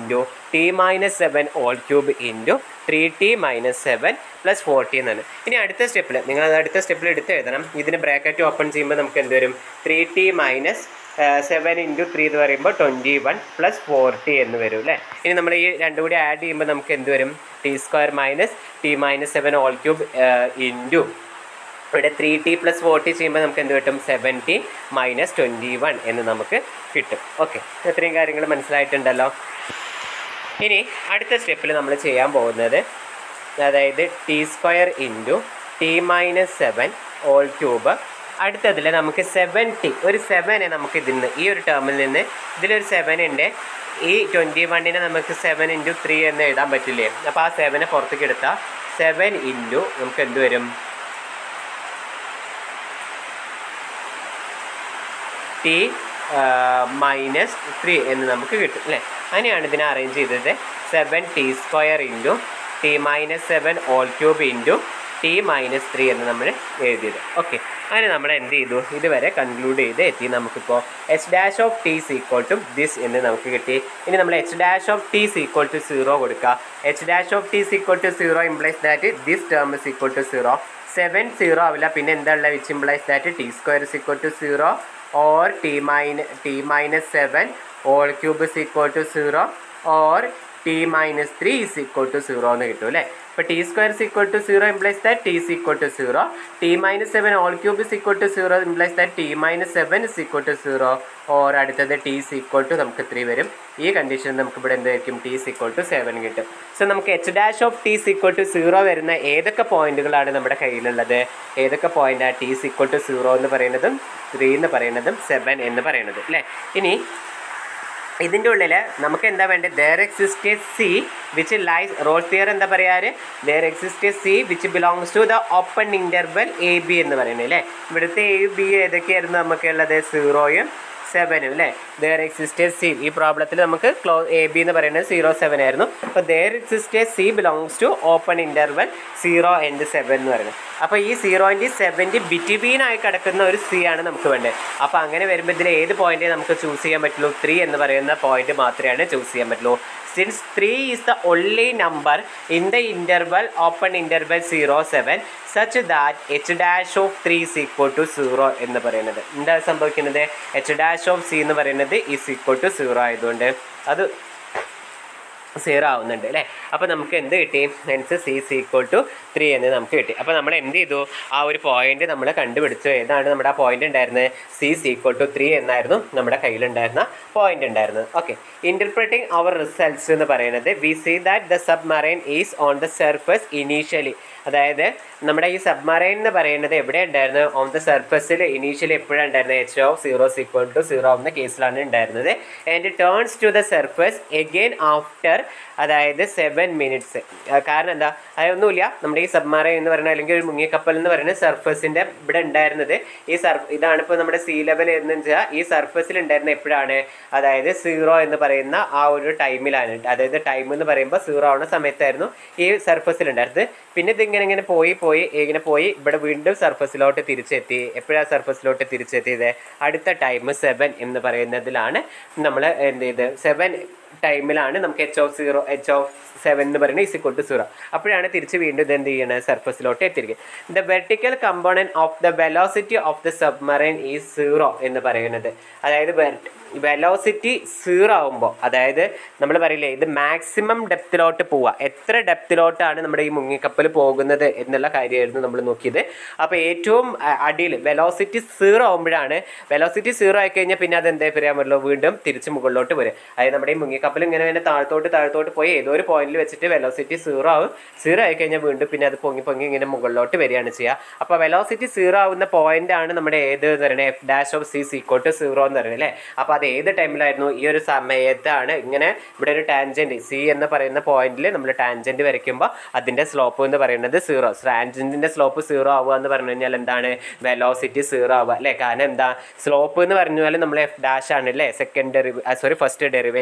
T minus seven whole cube into three T minus seven plus forty എന്നാണ് ഇനി അടുത്ത സ്റ്റെപ്പിൽ നിങ്ങൾ അത് അടുത്ത സ്റ്റെപ്പിൽ എടുത്ത് എഴുതണം ഇതിന് ബ്രാക്കറ്റ് ഓപ്പൺ ചെയ്യുമ്പോൾ നമുക്ക് എന്ത് വരും three T minus seven into three എന്ന് പറയുമ്പോൾ ട്വൻറ്റി വൺ പ്ലസ് ഫോർട്ടി എന്ന് വരും അല്ലേ ഇനി നമ്മൾ ഈ രണ്ടും കൂടി ആഡ് ചെയ്യുമ്പോൾ നമുക്ക് എന്ത് വരും T square minus T minus seven whole cube into ഇവിടെ ത്രീ ടി പ്ലസ് ഫോർട്ടി ചെയ്യുമ്പോൾ നമുക്ക് എന്ത് കിട്ടും seven T minus twenty one എന്ന് നമുക്ക് കിട്ടും ഓക്കെ ഇത്രയും കാര്യങ്ങൾ മനസ്സിലായിട്ടുണ്ടല്ലോ ഇനി അടുത്ത സ്റ്റെപ്പിൽ നമ്മൾ ചെയ്യാൻ പോകുന്നത് അതായത് T square into T minus seven whole cube അടുത്തതിൽ നമുക്ക് സെവൻ ടി ഒരു സെവനെ നമുക്ക് ഇതിൽ നിന്ന് ഈ ഒരു ടേമിൽ നിന്ന് ഇതിലൊരു സെവൻ ഉണ്ട് ഈ ട്വൻറ്റി വണ്ണിനെ നമുക്ക് സെവൻ ഇൻറ്റു ത്രീ എന്ന് എഴുതാൻ പറ്റില്ലേ അപ്പോൾ ആ സെവനെ പുറത്തേക്ക് എടുത്താൽ സെവൻ ഇൻറ്റു നമുക്ക് എന്ത് വരും ടി മൈനസ് ത്രീ എന്ന് നമുക്ക് കിട്ടും അല്ലേ അങ്ങനെയാണ് ഇതിനെ അറേഞ്ച് ചെയ്തത് seven T square into T minus seven whole cube into T minus three എന്ന് നമ്മൾ എഴുതിയത് ഓക്കെ അങ്ങനെ നമ്മൾ എന്ത് ചെയ്തു ഇതുവരെ കൺക്ലൂഡ് ചെയ്ത് എത്തി നമുക്കിപ്പോൾ H dash of T equal to this എന്ന് നമുക്ക് കിട്ടി ഇനി നമ്മൾ H dash of T equal to zero കൊടുക്കുക H dash of T equal to zero implies that this term is equal to zero seven zero ആവില്ല പിന്നെ എന്താ ഉള്ളത് which implies that T square is equal to zero or t minus t minus 7 all cube is equal to 0 or t minus 3 is equal to 0 എന്ന് കിട്ടും അല്ലേ ഇപ്പോൾ T square is equal to zero implies that T is equal to zero T minus seven whole cube is equal to zero implies that T minus seven is equal to zero or അടുത്തത് T is equal to നമുക്ക് three വരും ഈ condition നമുക്ക് ഇവിടെ എന്തായിരിക്കും T is equal to seven കിട്ടും so നമുക്ക് H dash of T is equal to zero വരുന്ന ഏതൊക്കെ പോയിന്റുകളാണ് നമ്മുടെ കയ്യിലുള്ളത് ഏതൊക്കെ പോയിന്റാണ് T is equal to zero എന്ന് പറയുന്നതും ത്രീ എന്ന് പറയുന്നതും സെവൻ എന്ന് പറയുന്നത് അല്ലേ ഇനി ഇതിൻ്റെ ഉള്ളിൽ നമുക്ക് എന്താ വേണ്ടത് there exist C which lies Rolle theorem എന്താ പറയാറ് there exist C which belongs to the open interval A B എന്ന് പറയുന്നത് അല്ലേ ഇവിടുത്തെ എ ബി ഏതൊക്കെയായിരുന്നു നമുക്കുള്ളത് സീറോയും സെവനും അല്ലേ ദർ എക്സിസ്റ്റ് സി ഈ പ്രോബ്ലത്തിൽ നമുക്ക് ക്ലോ എ ബി എന്ന് പറയുന്നത് സീറോ സെവൻ ആയിരുന്നു അപ്പോൾ there exist C belongs to open interval zero and seven എന്ന് പറയുന്നത് അപ്പോൾ ഈ സീറോൻ്റെ സെവൻ്റെ ബിറ്റ്വീൻ ആയി കിടക്കുന്ന ഒരു സി ആണ് നമുക്ക് വേണ്ടത് അപ്പോൾ അങ്ങനെ വരുമ്പോൾ ഇതിൽ ഏത് പോയിന്റ് നമുക്ക് ചൂസ് ചെയ്യാൻ പറ്റുള്ളൂ ത്രീ എന്ന് പറയുന്ന പോയിന്റ് മാത്രമേ ചൂസ് ചെയ്യാൻ പറ്റുള്ളൂ since three is the only number in the interval open interval zero seven such that H dash of three is equal to zero എന്ന് പറയുന്നത് എന്താ സംഭവിക്കുന്നത് എച്ച് ഡാഷ് ഓഫ് സി എന്ന് പറയുന്നത് ഈസ് ഈക്വൽ ടു സീറോ ആയതുകൊണ്ട് അത് zero ആവുന്നുണ്ട് അല്ലേ അപ്പോൾ നമുക്ക് എന്ത് കിട്ടി hence C C equal to three എന്ന് നമുക്ക് കിട്ടി അപ്പോൾ നമ്മൾ എന്ത് ചെയ്തു ആ ഒരു പോയിന്റ് നമ്മൾ കണ്ടുപിടിച്ചു ഏതാണ് നമ്മുടെ ആ പോയിന്റ് ഉണ്ടായിരുന്നത് C C equal to three എന്നായിരുന്നു നമ്മുടെ കയ്യിലുണ്ടായിരുന്ന പോയിന്റ് ഉണ്ടായിരുന്നത് ഓക്കെ ഇൻ്റർപ്രറ്റിംഗ് അവർ റിസൾട്ട്സ് എന്ന് പറയുന്നത് we see that the submarine is on the surface initially അതായത് നമ്മുടെ ഈ സബ്മറൈൻ എന്ന് പറയുന്നത് എവിടെ ഉണ്ടായിരുന്നു ഓൺ ദ സർഫസിൽ ഇനീഷ്യലി എപ്പോഴാണ് ഉണ്ടായിരുന്നത് H of zero equal to zero എന്ന കേസിലാണ് ഉണ്ടായിരുന്നത് and turns to the surface again after അതായത് സെവൻ മിനിറ്റ്സ് കാരണം എന്താ അതൊന്നുമില്ല നമ്മുടെ ഈ സബ്മറൈൻ എന്ന് പറയുന്നത് അല്ലെങ്കിൽ ഒരു മുങ്ങിക്കപ്പൽ എന്ന് പറയുന്നത് സർഫസിൻ്റെ ഇവിടെ ഉണ്ടായിരുന്നത് ഈ സർഫ് ഇതാണ് ഇപ്പോൾ നമ്മുടെ സീ ലെവൽ എന്ന് വെച്ചാൽ ഈ സർഫസിൽ ഉണ്ടായിരുന്ന എപ്പോഴാണ് അതായത് സീറോ എന്ന് പറയുന്ന ആ ഒരു ടൈമിലാണ് അതായത് ടൈം എന്ന് പറയുമ്പോൾ സീറോ ആവുന്ന സമയത്തായിരുന്നു ഈ സർഫസിൽ ഉണ്ടായിരുന്നത് പിന്നെ ഇതിങ്ങനെ ഇങ്ങനെ പോയി പോയി ഇങ്ങനെ പോയി ഇവിടെ വീണ്ടും സർഫസിലോട്ട് തിരിച്ചെത്തി എപ്പോഴാണ് സർഫസിലോട്ട് തിരിച്ചെത്തിയത് അടുത്ത ടൈം സെവൻ എന്ന് പറയുന്നതിലാണ് നമ്മൾ എന്ത് ചെയ്ത് സെവൻ ടൈമിലാണ് നമുക്ക് H of zero H of seven എന്ന് പറയുന്നത് ഈസ് ഇക്വൽ ടു സീറോ അപ്പോഴാണ് തിരിച്ച് വീണ്ടും ഇത് എന്ത് ചെയ്യണത് സർഫസിലോട്ട് എത്തിയിരിക്കുന്നത് the vertical component of the velocity of the submarine is zero എന്ന് പറയുന്നത് അതായത് വെലോസിറ്റി സീറോ ആകുമ്പോൾ അതായത് നമ്മൾ പറയില്ലേ ഇത് മാക്സിമം ഡെപ്തിലോട്ട് പോവുക എത്ര ഡെപ്തിലോട്ടാണ് നമ്മുടെ ഈ മുങ്ങിക്കപ്പൽ പോകുന്നത് എന്നുള്ള കാര്യമായിരുന്നു നമ്മൾ നോക്കിയത് അപ്പോൾ ഏറ്റവും അടിയിൽ വെലോസിറ്റി സീറോ ആകുമ്പോഴാണ് വെലോസിറ്റി സീറോ ആയി കഴിഞ്ഞാൽ പിന്നെ അത് എന്താ പറയാൻ പറ്റുള്ളൂ വീണ്ടും തിരിച്ച് മുകളിലോട്ട് വരും അതായത് നമ്മുടെ ഈ മുങ്ങിക്കപ്പൽ ഇങ്ങനെ തന്നെ താഴത്തോട്ട് താഴത്തോട്ട് പോയി ഏതോ ഒരു പോയിന്റിൽ വെച്ചിട്ട് വെലോസിറ്റി സീറോ ആവും സീറോ ആയി കഴിഞ്ഞാൽ വീണ്ടും പിന്നെ അത് പൊങ്ങി പൊങ്ങി ഇങ്ങനെ മുകളിലോട്ട് വരികയാണ് ചെയ്യുക അപ്പോൾ വെലോസിറ്റി സീറോ ആവുന്ന പോയിന്റ് ആണ് നമ്മുടെ ഏത് എന്ന് പറയുന്നത് എഫ് ഡാഷ് ഓഫ് സി സീക്കോട്ട് സീറോ എന്ന് പറയുന്നത് അല്ലേ അപ്പോൾ അത് ഏത് ടൈമിലായിരുന്നു ഈ ഒരു സമയത്താണ് ഇങ്ങനെ ഇവിടെ ഒരു ടാൻജൻറ്റ് സി എന്ന് പറയുന്ന പോയിന്റിൽ നമ്മൾ ടാൻജൻറ്റ് വരയ്ക്കുമ്പോൾ അതിൻ്റെ സ്ലോപ്പ് എന്ന് പറയുന്നത് സീറോ ടാൻജൻറ്റിൻ്റെ സ്ലോപ്പ് സീറോ ആവുക എന്ന് പറഞ്ഞു കഴിഞ്ഞാൽ എന്താണ് വെലോസിറ്റി സീറോ ആവുക അല്ലേ കാരണം എന്താ സ്ലോപ്പ് എന്ന് പറഞ്ഞു കഴിഞ്ഞാൽ നമ്മൾ എഫ് ഡാഷ് ആണ് അല്ലേ second derive sorry first derivative F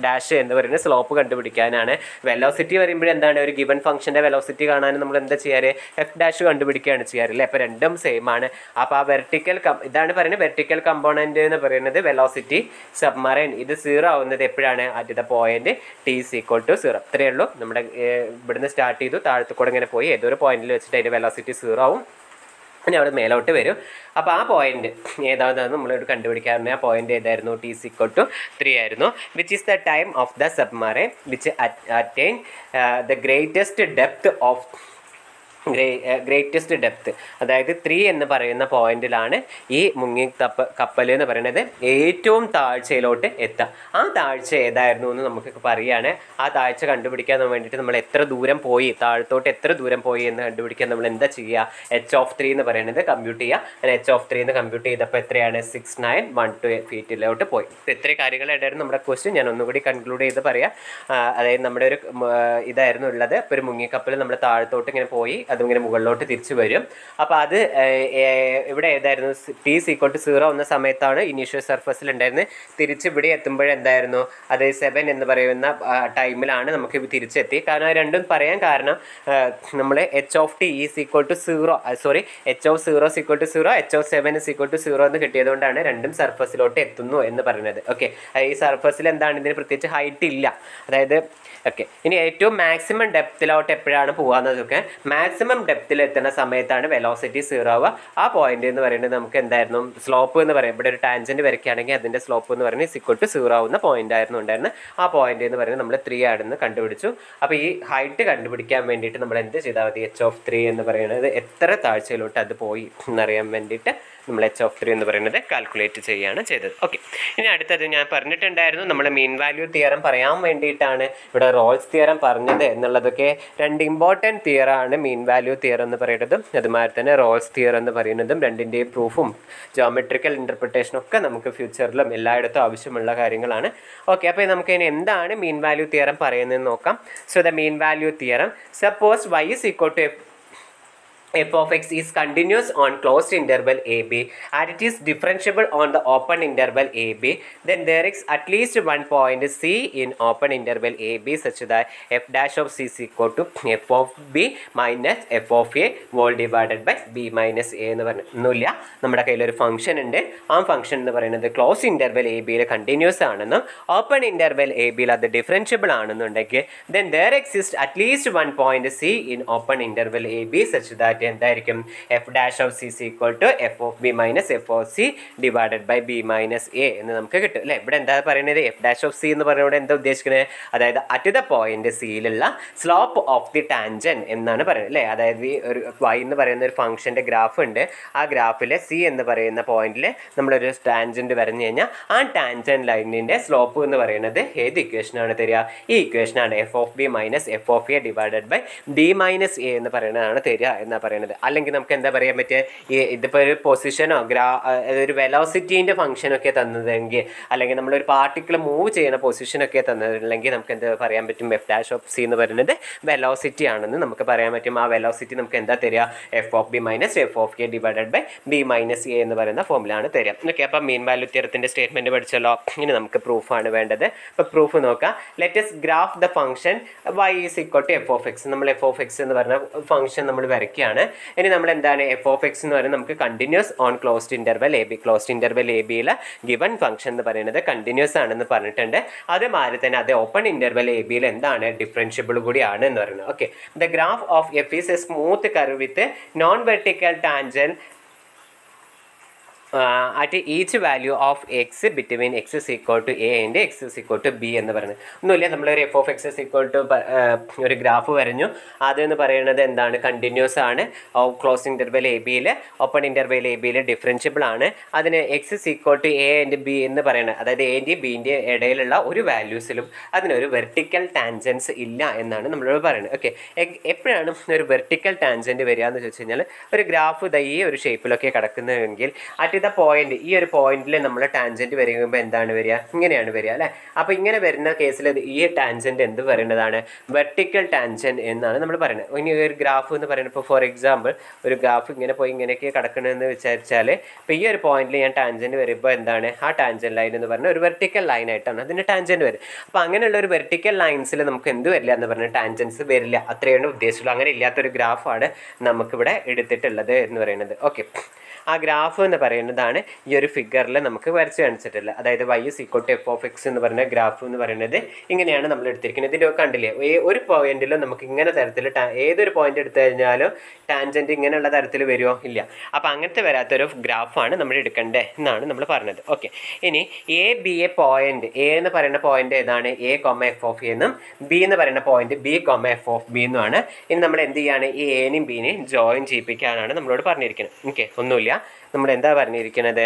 dash എന്ന് പറയുന്നത് സ്ലോപ്പ് കണ്ടുപിടിക്കാനാണ് വെലോസിറ്റി പറയുമ്പോൾ എന്താണ് ഒരു ഗിവൻ ഫംഗ്ഷൻ്റെ വെലോസിറ്റി കാണാൻ നമ്മൾ എന്താ ചെയ്യാറ് എഫ് ഡാഷ് കണ്ടുപിടിക്കുകയാണ് ചെയ്യാറ് അല്ലേ അപ്പോൾ രണ്ടും സെയിം ആണ് അപ്പോൾ ആ വെർട്ടിക്കൽ ഇതാണ് പറയുന്നത് വെർട്ടിക്കൽ കമ്പോണൻറ്റ് എന്ന് പറയുന്നത് വെലോസിറ്റി സബ്മറൈൻ ഇത് സീറോ ആവുന്നത് എപ്പോഴാണ് at the point T is equal to zero ഇത്രയേ ഉള്ളൂ നമ്മുടെ ഏർ, ഇവിടുന്ന് സ്റ്റാർട്ട് ചെയ്തു താഴത്തു കൂടെ ഇങ്ങനെ പോയി ഏതൊരു പോയിന്റിൽ വെച്ചിട്ട് അതിൻ്റെ വെലോസിറ്റി സീറോ ആവും ഇനി അവിടെ മേലോട്ട് വരും അപ്പോൾ ആ പോയിന്റ് ഏതാണെന്ന് നമ്മളോട് കണ്ടുപിടിക്കാറുണ്ട് ആ പോയിന്റ് ഏതായിരുന്നു ടി സിക്കോ ടു ത്രീ ആയിരുന്നു which is the time of the submarine which attain the greatest depth of greatest depth അതായത് ത്രീ എന്ന് പറയുന്ന പോയിന്റിലാണ് ഈ മുങ്ങി തപ്പ കപ്പൽ എന്ന് പറയുന്നത് ഏറ്റവും താഴ്ചയിലോട്ട് എത്തുക ആ താഴ്ച ഏതായിരുന്നു എന്ന് നമുക്ക് പറയുകയാണ് ആ താഴ്ച കണ്ടുപിടിക്കാൻ വേണ്ടിയിട്ട് നമ്മൾ എത്ര ദൂരം പോയി താഴത്തോട്ട് എത്ര ദൂരം പോയി എന്ന് കണ്ടുപിടിക്കാൻ നമ്മൾ എന്താ ചെയ്യുക എച്ച് ഓഫ് ത്രീ എന്ന് പറയുന്നത് കമ്പ്യൂട്ട് ചെയ്യുക അങ്ങനെ എച്ച് ഓഫ് ത്രീ എന്ന് കമ്പ്യൂട്ട് ചെയ്തപ്പോൾ എത്രയാണ് സിക്സ് നയൻ വൺ ടു ഫീറ്റിലോട്ട് പോയി ഇപ്പം ഇത്രയും കാര്യങ്ങളായിട്ടായിരുന്നു നമ്മുടെ ക്വസ്റ്റ്യൻ ഞാൻ ഒന്നുകൂടി കൺക്ലൂഡ് ചെയ്ത് പറയാം ആ, അതായത് നമ്മുടെ ഒരു ഉം, ആ, ഇതായിരുന്നു ഉള്ളത് ഇപ്പോൾ ഒരു മുങ്ങിക്കപ്പൽ നമ്മൾ താഴത്തോട്ട് ഇങ്ങനെ പോയി അതിങ്ങനെ മുകളിലോട്ട് തിരിച്ചു വരും അപ്പോൾ അത് ഏ, ഏ, ഇവിടെ ഏതായിരുന്നു ടി സീക്വൽ ടു സീറോ എന്ന സമയത്താണ് ഇനീഷ്യൽ സർഫസിൽ ഉണ്ടായിരുന്നത് തിരിച്ച് ഇവിടെ എത്തുമ്പോഴെന്തായിരുന്നു അത് സെവൻ എന്ന് പറയുന്ന ടൈമിലാണ് നമുക്ക് ഇത് തിരിച്ചെത്തി കാരണം അത് രണ്ടും പറയാൻ കാരണം നമ്മൾ H of T is equal to zero sorry H of zero equal to zero H of seven is equal to zero എന്ന് കിട്ടിയതുകൊണ്ടാണ് രണ്ടും സർഫസിലോട്ട് എത്തുന്നു എന്ന് പറയുന്നത് ഓക്കെ ഈ സർഫസിൽ എന്താണ് ഇതിന് പ്രത്യേകിച്ച് ഹൈറ്റ് ഇല്ല അതായത് ഓക്കെ ഇനി ഏറ്റവും മാക്സിമം ഡെപ്തിലോട്ട് എപ്പോഴാണ് പോകാന്നതൊക്കെ മാക്സിമം ഡെപ്തിൽ എത്തുന്ന സമയത്താണ് വെലോസിറ്റി സീറോ ആവുക ആ പോയിന്റ് എന്ന് പറയുന്നത് നമുക്ക് എന്തായിരുന്നു സ്ലോപ്പ് എന്ന് പറയും ഇവിടെ ഒരു ടാൻജന്റ് വരയ്ക്കുകയാണെങ്കിൽ അതിന്റെ സ്ലോപ്പ് എന്ന് പറയുന്നത് സിക്വൽ ടു സീറോ ആവുന്ന പോയിന്റ് ആയിരുന്നു ഉണ്ടായിരുന്നത് ആ പോയിന്റ് എന്ന് പറയുന്നത് നമ്മൾ ത്രീ ആണെന്ന് കണ്ടുപിടിച്ചു അപ്പോൾ ഈ ഹൈറ്റ് കണ്ടുപിടിക്കാൻ വേണ്ടിയിട്ട് നമ്മൾ എന്ത് ചെയ്താൽ മതി എച്ച് ഓഫ് ത്രീ എന്ന് പറയുന്നത് എത്ര താഴ്ചയിലോട്ട് അത് പോയി എന്നറിയാൻ വേണ്ടിയിട്ട് നമ്മൾ എച്ച് ഓഫ് ത്രീ എന്ന് പറയുന്നത് കാൽക്കുലേറ്റ് ചെയ്യുകയാണ് ചെയ്തത് ഓക്കെ ഇനി അടുത്തത് ഞാൻ പറഞ്ഞിട്ടുണ്ടായിരുന്നു നമ്മൾ മീൻ വാല്യൂ തിയറം പറയാൻ വേണ്ടിയിട്ടാണ് ഇവിടെ റോൾസ് തിയറം പറഞ്ഞത് എന്നുള്ളതൊക്കെ രണ്ട് ഇമ്പോർട്ടൻറ്റ് തിയറാണ് മീൻ വാല്യൂ തിയർ എന്ന് പറയുന്നതും അതുമാതിരി തന്നെ റോൾസ് തിയർ എന്ന് പറയുന്നതും രണ്ടിൻ്റെയും പ്രൂഫും ജോമെട്രിക്കൽ ഇൻ്റർപ്രിട്ടേഷനും ഒക്കെ നമുക്ക് ഫ്യൂച്ചറിലും എല്ലായിടത്തും ആവശ്യമുള്ള കാര്യങ്ങളാണ് ഓക്കെ അപ്പോൾ നമുക്ക് ഇനി എന്താണ് മീൻ വാല്യൂ തിയറം പറയുന്നതെന്ന് നോക്കാം so the mean value theorem suppose Y is equal to f of x is continuous on closed interval ab and it is differentiable on the open interval ab then there is at least one point c in open interval ab such that f dash of c is equal to f of b minus f of a whole divided by b minus a എന്ന് പറഞ്ഞു ഒന്നുമില്ല നമ്മുടെ കയ്യിൽ ഒരു function ഉണ്ട് ആ function എന്ന് പറയുന്നത് ക്ലോസ് ഇന്റർവെൽ എ ബിയിൽ കണ്ടിന്യൂസ് ആണെന്നും ഓപ്പൺ ഇന്റർവെൽ എ ബിയിൽ അത് ഡിഫറൻഷ്യബിൾ ആണെന്നുണ്ടെങ്കിൽ then there exist at least one point C in open interval A B such that എന്തായിരിക്കും F dash of C C equal to F of B minus F of C divided by B minus A എന്ന് നമുക്ക് കിട്ടും അല്ലേ ഇവിടെ എന്താ പറയുന്നത് F dash of C എന്ന് പറയുന്നത് എന്താ ഉദ്ദേശിക്കുന്നത് അതായത് അറ്റ് ദ പോയിന്റ് സിയിലുള്ള സ്ലോപ്പ് ഓഫ് ദി ടാൻജൻ എന്നാണ് പറയുന്നത് അല്ലേ അതായത് ഈ ഒരു വൈ എന്ന് പറയുന്ന ഒരു ഫംഗ്ഷൻ്റെ ഗ്രാഫ് ഉണ്ട് ആ ഗ്രാഫിലെ സി എന്ന് പറയുന്ന പോയിന്റിൽ നമ്മളൊരു ടാൻജൻറ്റ് വരഞ്ഞു കഴിഞ്ഞാൽ ആ ടാൻജൻ ലൈനിൻ്റെ സ്ലോപ്പ് എന്ന് പറയുന്നത് ഏത് ഇക്വേഷനാണ് തരിക ഈ ഇക്വേഷനാണ് F of B minus F of A divided by B minus A എന്ന് പറയുന്നതാണ് തരിക എന്നാണ് പറയുന്നത് അല്ലെങ്കിൽ നമുക്ക് എന്താ പറയാൻ പറ്റുക ഈ ഇതിപ്പോൾ ഒരു പൊസിഷനോ ഗ്രാ ഒരു വെലോസിറ്റീൻ്റെ ഫംഗ്ഷനൊക്കെ തന്നതെങ്കിൽ അല്ലെങ്കിൽ നമ്മളൊരു പാർട്ടിക്കിൾ മൂവ് ചെയ്യുന്ന പൊസിഷനൊക്കെ തന്നതെങ്കിൽ നമുക്ക് എന്താ പറയാൻ പറ്റും എഫ് ഡാഷ് ഓഫ് സി എന്ന് പറയുന്നത് വെലോസിറ്റി ആണെന്ന് നമുക്ക് പറയാൻ പറ്റും ആ വെലോസിറ്റി നമുക്ക് എന്താ തരിക F of B minus F of K divided by B minus A എന്ന് പറയുന്ന ഫോമിലാണ് തരിക ഓക്കെ അപ്പം മീൻ വാല്യൂ തിയറത്തിൻ്റെ സ്റ്റേറ്റ്മെൻറ്റ് പഠിച്ചല്ലോ ഇനി നമുക്ക് പ്രൂഫാണ് വേണ്ടത് അപ്പോൾ പ്രൂഫ് നോക്കാം let's graph the function Y is equal to F of X നമ്മൾ എഫ് ഓഫ് എക്സ് എന്ന് പറഞ്ഞ ഫംഗ്ഷൻ നമ്മൾ വരയ്ക്കുകയാണ് ഇനി നമ്മൾ എന്താണ് എഫ് ഓഫ് എക്സ് എന്ന് പറയുന്നത് നമുക്ക് continuous on closed interval A B closed interval A ബിയിൽ ഗിവൺ ഫംഗ്ഷൻ എന്ന് പറയുന്നത് കണ്ടിന്യൂസ് ആണെന്ന് പറഞ്ഞിട്ടുണ്ട് അതേമാതിരി തന്നെ അത് ഓപ്പൺ ഇന്റർവെൽ എ ബിയിൽ എന്താണ് ഡിഫറൻഷ്യബിൾ കൂടിയാണ് എന്ന് പറയുന്നത് okay the graph of F is a smooth curve with non vertical tangent at each value of X between X is equal to A and X is equal to B എന്ന് പറയുന്നത് ഒന്നുമില്ല നമ്മളൊരു F of X is equal to ഒരു graph വരഞ്ഞു അതെന്ന് പറയുന്നത് എന്താണ് continuous ആണ് ക്ലോസ് ഇൻ്റർവെൽ എ ബിയിൽ ഓപ്പൺ ഇൻ്റർവെൽ എ ബിയിൽ ഡിഫറൻഷ്യബിൾ ആണ് അതിന് X is equal to A and B എന്ന് പറയുന്നത് അതായത് എൻ്റെയും ബിൻ്റെ ഇടയിലുള്ള ഒരു വാല്യൂസിലും അതിനൊരു വെർട്ടിക്കൽ ടാൻജൻസ് ഇല്ല എന്നാണ് നമ്മളോട് പറയുന്നത് ഓക്കെ എപ്പോഴാണ് ഒരു വെർട്ടിക്കൽ ടാൻജൻറ്റ് വരിക എന്ന് ചോദിച്ചു കഴിഞ്ഞാൽ ഒരു ഗ്രാഫ് ദൈ ഒരു ഷേപ്പിലൊക്കെ കിടക്കുന്നതെങ്കിൽ അറ്റ് ചെയ്ത പോയിന്റ് ഈ ഒരു പോയിന്റിൽ നമ്മൾ ടാൻജന്റ് വരുമ്പോൾ എന്താണ് വരിക ഇങ്ങനെയാണ് വരിക അല്ലേ അപ്പോൾ ഇങ്ങനെ വരുന്ന കേസിൽ ഈ ടാൻജന്റ് എന്ത് പറയുന്നതാണ് വെർട്ടിക്കൽ ടാൻജന്റ് എന്നാണ് നമ്മൾ പറയുന്നത് ഇനി ഒരു ഗ്രാഫ് എന്ന് പറയുന്നത് ഇപ്പോൾ ഫോർ എക്സാമ്പിൾ ഒരു ഗ്രാഫ് ഇങ്ങനെ പോയി ഇങ്ങനെയൊക്കെ കിടക്കണമെന്ന് വിചാരിച്ചാൽ ഇപ്പോൾ ഈ ഒരു പോയിന്റിൽ ഞാൻ ടാൻജന്റ് വരുമ്പോൾ എന്താണ് ആ ടാൻജന്റ് ലൈൻ എന്ന് പറഞ്ഞാൽ ഒരു വെർട്ടിക്കൽ ലൈൻ ആയിട്ടാണ് അതിൻ്റെ ടാൻജന്റ് വരും അപ്പോൾ അങ്ങനെയുള്ള ഒരു വെർട്ടിക്കൽ ലൈൻസിൽ നമുക്ക് എന്ത് വരില്ല എന്ന് പറഞ്ഞാൽ ടാൻജൻസ് വരില്ല അത്രയാണ് ഉദ്ദേശിച്ചുള്ളൂ അങ്ങനെ ഇല്ലാത്തൊരു ഗ്രാഫാണ് നമുക്കിവിടെ എടുത്തിട്ടുള്ളത് എന്ന് പറയുന്നത് ഓക്കെ ആ ഗ്രാഫ് എന്ന് പറയുന്നതാണ് ഈ ഒരു ഫിഗറിൽ നമുക്ക് വരച്ച് കാണിച്ചിട്ടുള്ളത് അതായത് Y is equal to F of X എന്ന് പറയുന്ന ഗ്രാഫ് എന്ന് പറയുന്നത് ഇങ്ങനെയാണ് നമ്മൾ എടുത്തിരിക്കുന്നത് ഇതിൻ്റെ കണ്ടില്ലേ ഏ- ഒരു പോയിന്റിലും നമുക്ക് ഇങ്ങനെ തരത്തിൽ ഏതൊരു പോയിന്റ് എടുത്തു കഴിഞ്ഞാലും ടാൻജൻറ്റ് ഇങ്ങനെയുള്ള തരത്തിൽ വരുമോ ഇല്ല അപ്പോൾ അങ്ങനത്തെ വരാത്തൊരു ഗ്രാഫാണ് നമ്മൾ എടുക്കേണ്ടത് എന്നാണ് നമ്മൾ പറഞ്ഞത് ഓക്കെ ഇനി A B A point A എന്ന് പറയുന്ന പോയിന്റ് ഏതാണ് എ കൊമ എഫ് ഓഫ് എന്നും ബി എന്ന് പറയുന്ന point B comma F of B എന്നുമാണ് ഇനി നമ്മൾ എന്ത് ചെയ്യാണ് ഈ എനെയും ബിനെയും ജോയിൻ ചെയ്യിപ്പിക്കാനാണ് നമ്മളോട് പറഞ്ഞിരിക്കുന്നത് ഓക്കെ ഒന്നുമില്ല നമ്മൾ എന്താ പറഞ്ഞിരിക്കുന്നത്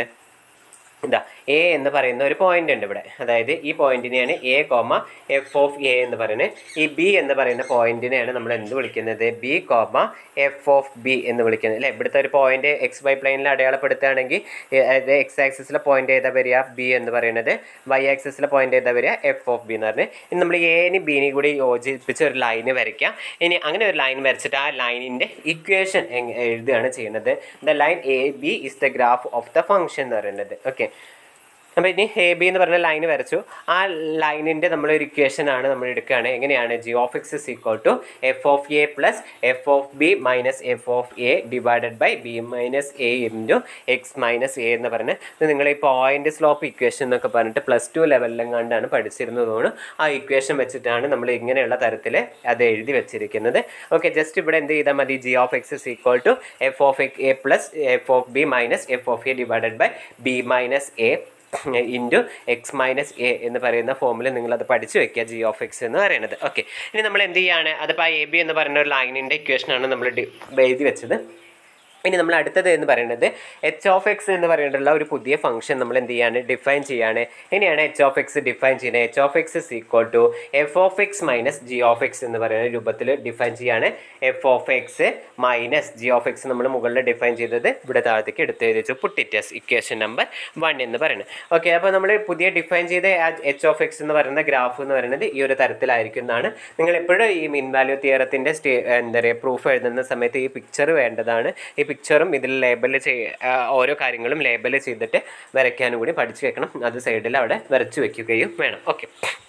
ഇതാ എ എന്ന് പറയുന്ന ഒരു പോയിന്റ് ഉണ്ട് ഇവിടെ അതായത് ഈ പോയിന്റിനെയാണ് A comma F of A എന്ന് പറയുന്നത് ഈ ബി എന്ന് പറയുന്ന പോയിന്റിനെയാണ് നമ്മൾ എന്ത് വിളിക്കുന്നത് B comma F of B എന്ന് വിളിക്കുന്നത് അല്ലേ ഇവിടുത്തെ ഒരു പോയിന്റ് എക്സ് വൈ പ്ലെയിനിൽ അടയാളപ്പെടുത്തുകയാണെങ്കിൽ ഏ, അതായത് എക്സ് ആക്സിസിലെ പോയിന്റ് ഏതാ വരിക ബി എന്ന് പറയുന്നത് വൈ ആക്സിസിലെ പോയിന്റ് ഏതാ വരിക എഫ് ഓഫ് ബി എന്ന് പറഞ്ഞ് ഇനി നമ്മൾ എനും ബിനെയും കൂടി യോജിപ്പിച്ച് ഒരു ലൈന് വരയ്ക്കാം ഇനി അങ്ങനെ ഒരു ലൈൻ വരച്ചിട്ട് ആ ലൈനിൻ്റെ ഇക്വേഷൻ എഴുതുകയാണ് ചെയ്യുന്നത് the line A B is the graph of the function എന്ന് പറയുന്നത് ഓക്കെ അപ്പോൾ ഇനി എ ബി എന്ന് പറഞ്ഞ ലൈൻ വരച്ചു ആ ലൈനിൻ്റെ നമ്മളൊരു ഇക്വേഷൻ ആണ് നമ്മൾ എടുക്കുകയാണ് എങ്ങനെയാണ് G of X is equal to F of A plus F of B minus F of A divided by B minus A into X minus A എന്ന് പറഞ്ഞ് ഇത് നിങ്ങൾ ഈ പോയിന്റ് സ്ലോപ്പ് ഇക്വേഷൻ എന്നൊക്കെ പറഞ്ഞിട്ട് പ്ലസ് ടു ലെവലിലും കണ്ടാണ് പഠിച്ചിരുന്നത് തോന്നുന്നു ആ ഇക്വേഷൻ വെച്ചിട്ടാണ് നമ്മൾ ഇങ്ങനെയുള്ള തരത്തിൽ അത് എഴുതി വെച്ചിരിക്കുന്നത് ഓക്കെ ജസ്റ്റ് ഇവിടെ എന്ത് ചെയ്താൽ മതി G of X is equal to F of A plus F of B minus F of A divided by B minus A into X minus A എന്ന് പറയുന്ന ഫോമിൽ നിങ്ങളത് പഠിച്ചു വെക്കുക ജി ഓഫ് എക്സ് എന്ന് പറയുന്നത് ഓക്കെ ഇനി നമ്മൾ എന്ത് ചെയ്യാണ് അതിപ്പോൾ എ ബി എന്ന് പറയുന്ന ഒരു ലൈനിൻ്റെ ഇക്വേഷനാണ് നമ്മൾ ഡി- എഴുതി വെച്ചത് ഇനി നമ്മൾ അടുത്തത് എന്ന് പറയുന്നത് എച്ച് ഓഫ് എക്സ് എന്ന് പറഞ്ഞിട്ടുള്ള ഒരു പുതിയ ഫംഗ്ഷൻ നമ്മൾ എന്ത് ചെയ്യാണ് ഡിഫൈൻ ചെയ്യാണ് ഇനിയാണ് എച്ച് ഓഫ് എക്സ് ഡിഫൈൻ ചെയ്യുന്നത് H of X is equal to F of X minus G of X എന്ന് പറയുന്ന രൂപത്തിൽ ഡിഫൈൻ ചെയ്യാണ് F of X minus G of X നമ്മൾ മുകളിൽ ഡിഫൈൻ ചെയ്തത് ഇവിടെ താഴത്തേക്ക് എടുത്ത് എഴുതി വെച്ചു പുട്ടിറ്റസ് ഇക്വേഷൻ നമ്പർ വൺ എന്ന് പറയുന്നത് ഓക്കെ അപ്പോൾ നമ്മൾ പുതിയ ഡിഫൈൻ ചെയ്ത എച്ച് ഓഫ് എക്സ് എന്ന് പറയുന്ന ഗ്രാഫ് എന്ന് പറയുന്നത് ഈ ഒരു തരത്തിലായിരിക്കും എന്നാണ് നിങ്ങൾ എപ്പോഴും ഈ മീൻ വാല്യൂ തിയറത്തിൻ്റെ സ്റ്റേ എന്താ പറയുക പ്രൂഫ് എഴുതുന്ന സമയത്ത് ഈ പിക്ചർ വേണ്ടതാണ് ഈ പിക്ചറും ഇതിൽ ലേബൽ ചെയ്യ ആ, ഓരോ കാര്യങ്ങളും ലേബൽ ചെയ്തിട്ട് വരയ്ക്കാനും കൂടി പഠിച്ചു വെക്കണം അത് സൈഡിൽ അവിടെ വരച്ചു വെക്കുകയും വേണം ഓക്കെ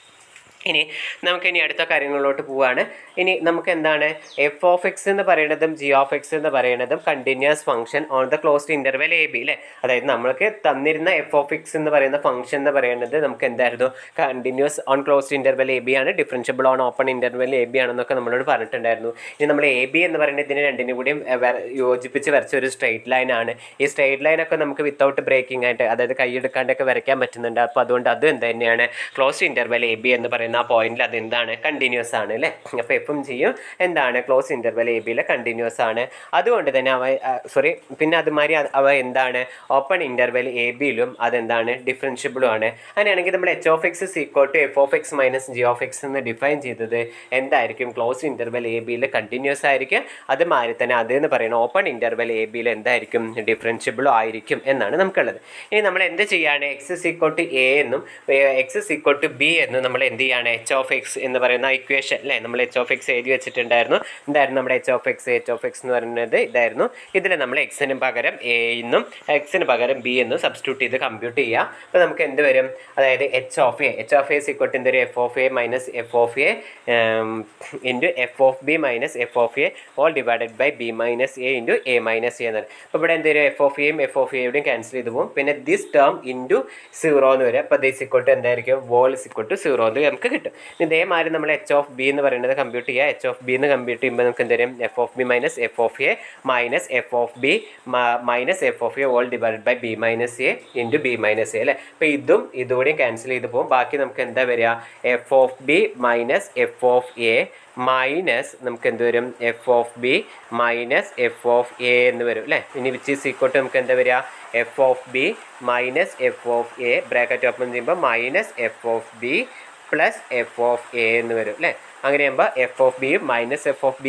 ഇനി നമുക്ക് ഇനി അടുത്ത കാര്യങ്ങളിലോട്ട് പോവുകയാണ് ഇനി നമുക്ക് എന്താണ് എഫ് ഓഫ് എക്സ് എന്ന് പറയുന്നതും ജി ഓഫ് എക്സ് എന്ന് പറയുന്നതും continuous function on the closed interval A B അല്ലേ അതായത് നമ്മൾക്ക് തന്നിരുന്ന എഫ് ഓഫ് എക്സ് എന്ന് പറയുന്ന ഫംഗ്ഷൻ എന്ന് പറയുന്നത് നമുക്ക് എന്തായിരുന്നു continuous on closed interval A B ആണ് differentiable on open interval A B ആണെന്നൊക്കെ നമ്മളോട് പറഞ്ഞിട്ടുണ്ടായിരുന്നു ഇനി നമ്മൾ എ ബി എന്ന് പറയുന്നത് ഇതിന് രണ്ടിനും കൂടിയും ഏർ, വര- യോജിപ്പിച്ച് വരച്ച ഒരു സ്ട്രെയിറ്റ് ലൈൻ ആണ് ഈ സ്ട്രെയിറ്റ് ലൈൻ ഒക്കെ നമുക്ക് വിത്തൗട്ട് ബ്രേക്കിംഗ് ആയിട്ട് അതായത് കൈയെടുക്കാണ്ടൊക്കെ വരയ്ക്കാൻ പറ്റുന്നുണ്ട് അപ്പോൾ അതുകൊണ്ട് അത് എന്ത് തന്നെയാണ് ക്ലോസ് ഇൻ്റർവെൽ എ ബി എന്ന് പറയുന്ന ആ പോയിന്റിൽ അത് എന്താണ് കണ്ടിന്യൂസ് ആണ് അല്ലേ അപ്പോൾ എഫും ജിയും എന്താണ് ക്ലോസ് ഇൻ്റർവെൽ എ ബിയിൽ കണ്ടിന്യൂസ് ആണ് അതുകൊണ്ട് തന്നെ അവ സോറി പിന്നെ അതുമാതിരി അത് അവ എന്താണ് ഓപ്പൺ ഇൻ്റർവെൽ എ ബിയിലും അതെന്താണ് ഡിഫറൻഷ്യബിളും ആണ് അങ്ങനെയാണെങ്കിൽ നമ്മൾ H of X equal to F of X minus G of X എന്ന് ഡിഫൈൻ ചെയ്തത് എന്തായിരിക്കും ക്ലോസ് ഇൻ്റർവെൽ എ ബിയിൽ കണ്ടിന്യൂസ് ആയിരിക്കും അതുമാതിരി തന്നെ അത് എന്ന് പറയുന്ന ഓപ്പൺ ഇൻ്റർവെൽ എ ബിയിൽ എന്തായിരിക്കും ഡിഫറൻഷ്യബിളും ആയിരിക്കും എന്നാണ് നമുക്കുള്ളത് ഇനി നമ്മൾ എന്ത് ചെയ്യാണ് X is equal to A എന്നും X is equal to B എന്നും നമ്മൾ എന്ത് ചെയ്യാണ് എച്ച് ഓഫ് എക്സ് എന്ന് പറയുന്ന ഇക്വേഷൻ അല്ലേ നമ്മൾ എച്ച് ഓഫ് എക്സ് എഴുതി വെച്ചിട്ടുണ്ടായിരുന്നു എന്തായിരുന്നു നമ്മുടെ H of X H of X എന്ന് പറയുന്നത് ഇതായിരുന്നു ഇതിൽ നമ്മൾ എക്സിന് പകരം എ എന്നും എക്സിന് പകരം ബി എന്നും സബ്സ്റ്റിറ്റ്യൂട്ട് ചെയ്ത് കമ്പ്യൂട്ട് ചെയ്യുക അപ്പോൾ നമുക്ക് എന്ത് വരും അതായത് H of A H of A സിക്വട്ട് എന്തൊരു F of A minus F of A into F of B minus F of A all divided by B minus A into A minus A എന്നാണ് അപ്പോൾ ഇവിടെ എന്തൊരു F of എയും F of എയുടെയും cancel ചെയ്ത് പോകും പിന്നെ ദിസ് ടേം ഇൻറ്റു സീറോ എന്ന് വരും അപ്പോൾ ദിസ് ഇക്വട്ട് എന്തായിരിക്കും വോൾ ഇക്വട്ട് സീറോ എന്ന് നമുക്ക് കിട്ടും ഇനി ഇതേമാതിരി നമ്മൾ എച്ച് ഓഫ് ബി എന്ന് പറയുന്നത് കമ്പ്യൂട്ട് ചെയ്യുക എച്ച് ഓഫ് ബി എന്ന് കമ്പ്യൂട്ട് ചെയ്യുമ്പോൾ നമുക്ക് എന്ത് വരും F of B minus F of A minus F of B minus F of A all divide by B minus A into B minus A അല്ലേ അപ്പോൾ ഇതും ഇതുകൂടിയും ക്യാൻസൽ ചെയ്ത് പോകും ബാക്കി നമുക്ക് എന്താ വരിക F of B minus F of A minus നമുക്ക് എന്ത് വരും F of B minus F of A എന്ന് വരും അല്ലേ ഇനി വിച്ച് ഈസ് ഈക്വട്ട് നമുക്ക് എന്താ വരിക F of B minus F of A bracket open ചെയ്യുമ്പോൾ minus F of B plus F of A എന്ന് വരും അല്ലേ അങ്ങനെ ആകുമ്പോൾ എഫ് ഓഫ് ബിയും മൈനസ് എഫ് ഓഫ് ബിയും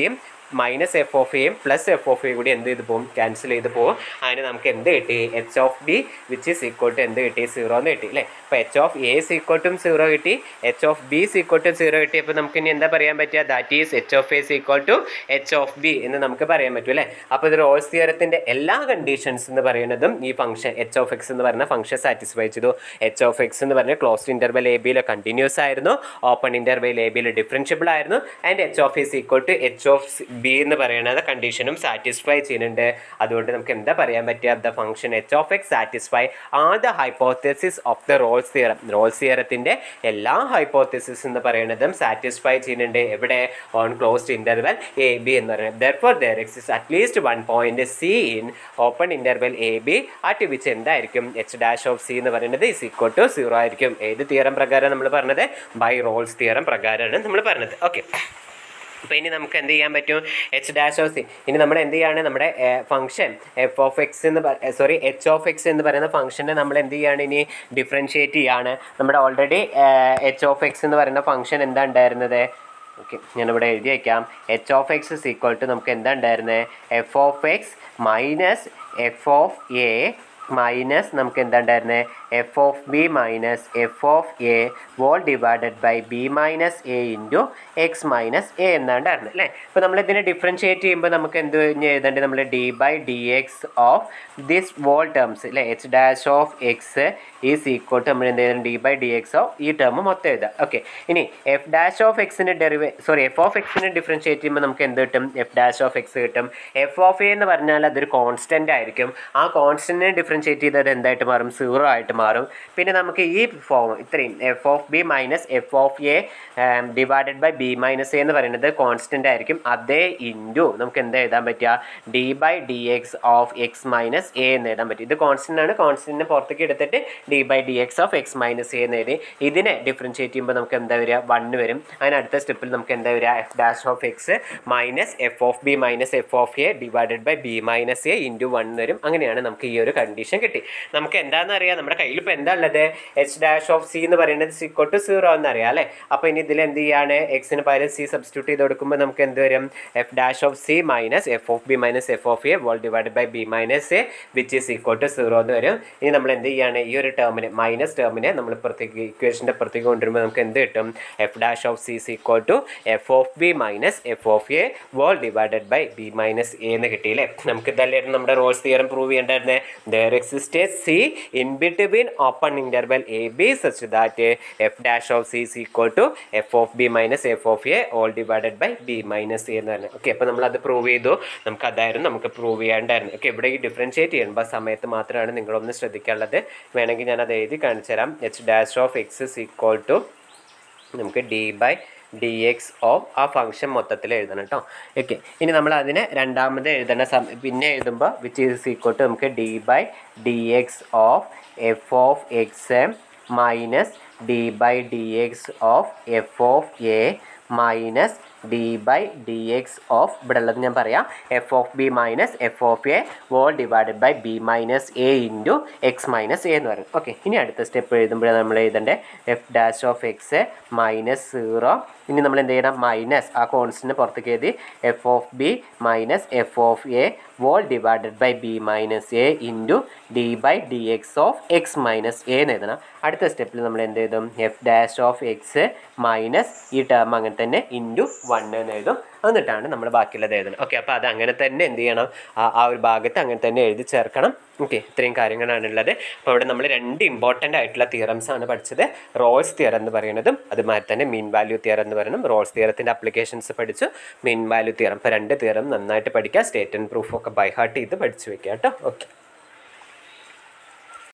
മൈനസ് എഫ് ഓഫ് എയും പ്ലസ് എഫ് ഓഫ് എയും കൂടി എന്ത് ചെയ്ത് പോകും ക്യാൻസൽ ചെയ്ത് പോകും അതിന് നമുക്ക് എന്ത് കിട്ടി H of B which is equal to എന്ത് കിട്ടി സീറോ എന്ന് കിട്ടി അല്ലേ അപ്പോൾ H of A is equal to zero കിട്ടി H of B is equal to zero കിട്ടി അപ്പോൾ നമുക്ക് ഇനി എന്താ പറയാൻ പറ്റുക that is H of A is equal to H of B എന്ന് നമുക്ക് പറയാൻ പറ്റും അല്ലേ അപ്പോൾ ഇത് റോൾസ് തിയറത്തിൻ്റെ എല്ലാ കണ്ടീഷൻസ് എന്ന് പറയുന്നതും ഈ ഫംഗ്ഷൻ എച്ച് ഓഫ് എക്സ് എന്ന് പറയുന്ന ഫംഗ്ഷൻ സാറ്റിസ്ഫൈ ചെയ്തു എച്ച് ഓഫ് എക്സ് എന്ന് പറഞ്ഞ ക്ലോസ്ഡ് ഇന്റർവെൽ എ ബിയിൽ കണ്ടിന്യൂസ് ആയിരുന്നു ഓപ്പൺ ഇന്റർവെൽ എ ബിയിൽ ഡിഫറൻഷ്യബിൾ ആയിരുന്നു and H of is equal to H of B എന്ന് പറയുന്നത് കണ്ടീഷനും സാറ്റിസ്ഫൈ ചെയ്യുന്നുണ്ട് അതുകൊണ്ട് നമുക്ക് എന്താ പറയാൻ പറ്റുക the function H of X satisfy are the hypothesis of the Rolle's theorem Rolle's തിയറത്തിൻ്റെ എല്ലാ ഹൈപ്പോത്തസിസ് എന്ന് പറയുന്നതും സാറ്റിസ്ഫൈ ചെയ്യുന്നുണ്ട് എവിടെ on closed interval A B എന്ന് പറയുന്നത് therefore there exists at least one point C in open interval A B at which എന്തായിരിക്കും H dash of C എന്ന് പറയുന്നത് ഇസ് ഈക്വൽ ടു സീറോ ആയിരിക്കും ഏത് തിയറം പ്രകാരം നമ്മൾ പറഞ്ഞത് ബൈ റോൾസ് തിയറം പ്രകാരമാണ് നമ്മൾ പറഞ്ഞത് ഓക്കെ അപ്പോൾ ഇനി നമുക്ക് എന്ത് ചെയ്യാൻ പറ്റും എച്ച് ഡാഷ് ഓഫ് സി ഇനി നമ്മൾ എന്ത് ചെയ്യാണ് നമ്മുടെ ഫംഗ്ഷൻ എഫ് ഓഫ് എക്സ് എന്ന് സോറി എച്ച് ഓഫ് എക്സ് എന്ന് പറയുന്ന ഫംഗ്ഷനെ നമ്മൾ എന്ത് ചെയ്യാണ് ഇനി ഡിഫറൻഷിയേറ്റ് ചെയ്യാണ് നമ്മുടെ ഓൾറെഡി എച്ച് ഓഫ് എക്സ് എന്ന് പറയുന്ന ഫംഗ്ഷൻ എന്താ ഉണ്ടായിരുന്നത് ഓക്കെ ഞാനിവിടെ എഴുതി വയ്ക്കാം H of X is equal to നമുക്ക് എന്താ ഉണ്ടായിരുന്നത് F of X minus F of A minus നമുക്ക് എന്താ ഉണ്ടായിരുന്നത് F of B minus F of A whole divided by B minus A into X minus A എന്നാണ്ടായിരുന്നു അല്ലേ ഇപ്പോൾ നമ്മൾ ഇതിനെ ഡിഫറൻഷിയേറ്റ് ചെയ്യുമ്പോൾ നമുക്ക് എന്ത് ഇനി എഴുതേണ്ടത് നമ്മൾ D by D X of this whole terms അല്ലേ H dash of X is equal to നമ്മൾ എന്ത് ചെയ്യണം D by D X of ഈ ടേം മൊത്തം എഴുതാം ഓക്കെ ഇനി എഫ് ഡാഷ് ഓഫ് എക്സിന് ഡെറിവേ സോറി എഫ് ഓഫ് എക്സിന് ഡിഫറൻഷിയേറ്റ് ചെയ്യുമ്പോൾ നമുക്ക് എന്ത് കിട്ടും എഫ് ഡാഷ് ഓഫ് എക്സ് കിട്ടും എഫ് ഓഫ് എ എന്ന് പറഞ്ഞാൽ അതൊരു കോൺസ്റ്റൻ്റ് ആയിരിക്കും ആ കോൺസ്റ്റൻറ്റിനെ ഡിഫറൻഷിയേറ്റ് ചെയ്തത് എന്തായിട്ട് മാറും സീറോ ആയിട്ട് മാറും പിന്നെ നമുക്ക് ഈ ഫോം ഇത്രയും F of B minus F of A divided by B minus A എന്ന് പറയുന്നത് കോൺസ്റ്റൻ്റ് ആയിരിക്കും അതേ ഇൻറ്റു നമുക്ക് എന്താ എഴുതാൻ പറ്റുക D by D X of X minus A എന്ന് എഴുതാൻ പറ്റും ഇത് കോൺസ്റ്റൻ്റ് ആണ് കോൺസ്റ്റൻറ്റിനെ പുറത്തേക്ക് എടുത്തിട്ട് D by D X of X minus A എന്ന് എഴുതി ഇതിനെ ഡിഫറൻഷിയേറ്റ് ചെയ്യുമ്പോൾ നമുക്ക് എന്താ വരിക വണ്ണ് വരും അതിന് അടുത്ത സ്റ്റെപ്പിൽ നമുക്ക് എന്താ വരിക F dash of X minus F of B minus F of A divided by B minus A into one വരും അങ്ങനെയാണ് നമുക്ക് ഈ ഒരു കണ്ടീഷൻ കിട്ടി നമുക്ക് എന്താണെന്ന് അറിയാം നമ്മുടെ കയ്യിൽ ഇപ്പോൾ എന്താ ഉള്ളത് എച്ച് ഡാഷ് ഓഫ് സി എന്ന് പറയുന്നത് സിക്കോ ടു സീറോ എന്നറിയാം അല്ലേ അപ്പോൾ ഇനി ഇതിൽ എന്ത് ചെയ്യാണ് എക്സിന് പകരം സി സബ്സ്റ്റിറ്റ്യൂട്ട് ചെയ്ത് കൊടുക്കുമ്പോൾ നമുക്ക് എന്ത് വരും F dash of C minus F of B minus F of A whole divide by B minus A which is equal to zero എന്ന് വരും ഇനി നമ്മൾ എന്ത് ചെയ്യാണ് ഈ ഒരു ടേമിനെ മൈനസ് ടേമിനെ നമ്മൾ പുറത്തേക്ക് ഇക്വേഷൻ്റെ പുറത്തേക്ക് കൊണ്ടുവരുമ്പോൾ നമുക്ക് എന്ത് കിട്ടും F dash of C is equal to F of B minus F of A whole divided by B minus A എന്ന് കിട്ടിയില്ലേ നമുക്ക് ഇതല്ലായിരുന്നു നമ്മുടെ റോൾസ് തിയറം പ്രൂവ് ചെയ്യേണ്ടായിരുന്നത് there exist C in between open interval A B such that F dash of C is equal to F of B minus F of A all divided by B minus A എന്ന് പറഞ്ഞു okay അപ്പോൾ നമ്മൾ അത് prove ചെയ്തു നമുക്ക് അതായിരുന്നു നമുക്ക് prove ചെയ്യാണ്ടായിരുന്നു okay ഇവിടെ ഈ ഡിഫറൻഷിയേറ്റ് ചെയ്യുമ്പോൾ സമയത്ത് മാത്രമാണ് നിങ്ങളൊന്ന് ശ്രദ്ധിക്കാനുള്ളത് വേണമെങ്കിൽ ഞാൻ അത് എഴുതി കാണിച്ചു തരാം H dash of X is equal to നമുക്ക് D by D X of ആ ഫംഗ്ഷൻ മൊത്തത്തിൽ എഴുതണം കേട്ടോ ഓക്കെ ഇനി നമ്മൾ അതിനെ രണ്ടാമത് എഴുതണ സമയം പിന്നെ എഴുതുമ്പോൾ വിച്ച് ഈസ് ഈക്വൽ ടു നമുക്ക് D by D X of F of X minus D by D X of F of A minus D by D X of ഇവിടെ ഉള്ളത് ഞാൻ പറയാം F of B minus F of A whole divided by B minus A into X minus A എന്ന് പറയും okay ഇനി അടുത്ത step എഴുതുമ്പോൾ നമ്മൾ എഴുതേണ്ടത് F dash of X minus zero ഇനി നമ്മൾ എന്ത് ചെയ്യണം മൈനസ് ആ കോൺസ്റ്റൻറ്റ് പുറത്തേക്ക് എഴുതി F of B minus F of A whole divided by B minus A into D by D X of X minus A എന്ന് എഴുതണം അടുത്ത സ്റ്റെപ്പിൽ നമ്മൾ എന്ത് എഴുതും F dash of X minus ഈ ടേം അങ്ങനെ തന്നെ ഇൻറ്റു വൺ എന്ന് എഴുതും എന്നിട്ടാണ് നമ്മൾ ബാക്കിയുള്ളത് എഴുതണം ഓക്കെ അപ്പോൾ അത് അങ്ങനെ തന്നെ എന്ത് ചെയ്യണം ആ ആ ഒരു ഭാഗത്ത് അങ്ങനെ തന്നെ എഴുതി ചേർക്കണം ഓക്കെ ഇത്രയും കാര്യങ്ങളാണുള്ളത് അപ്പോൾ ഇവിടെ നമ്മൾ രണ്ട് ഇമ്പോർട്ടൻ്റ് ആയിട്ടുള്ള തിയറംസ് ആണ് പഠിച്ചത് റോൾസ് തിയർ എന്ന് പറയുന്നതും അതുമാതിരി തന്നെ മീൻ വാല്യൂ തിയർ എന്ന് പറയുന്നതും റോൾസ് തിയറത്തിൻ്റെ അപ്ലിക്കേഷൻസ് പഠിച്ചു മീൻ വാല്യൂ തിയറം ഇപ്പോൾ രണ്ട് തിയറം നന്നായിട്ട് പഠിക്കുക സ്റ്റേറ്റ് ആൻഡ് പ്രൂഫ് ഒക്കെ ബൈ ഹാർട്ട് ചെയ്ത് പഠിച്ചു വെക്കുക കേട്ടോ ഓക്കെ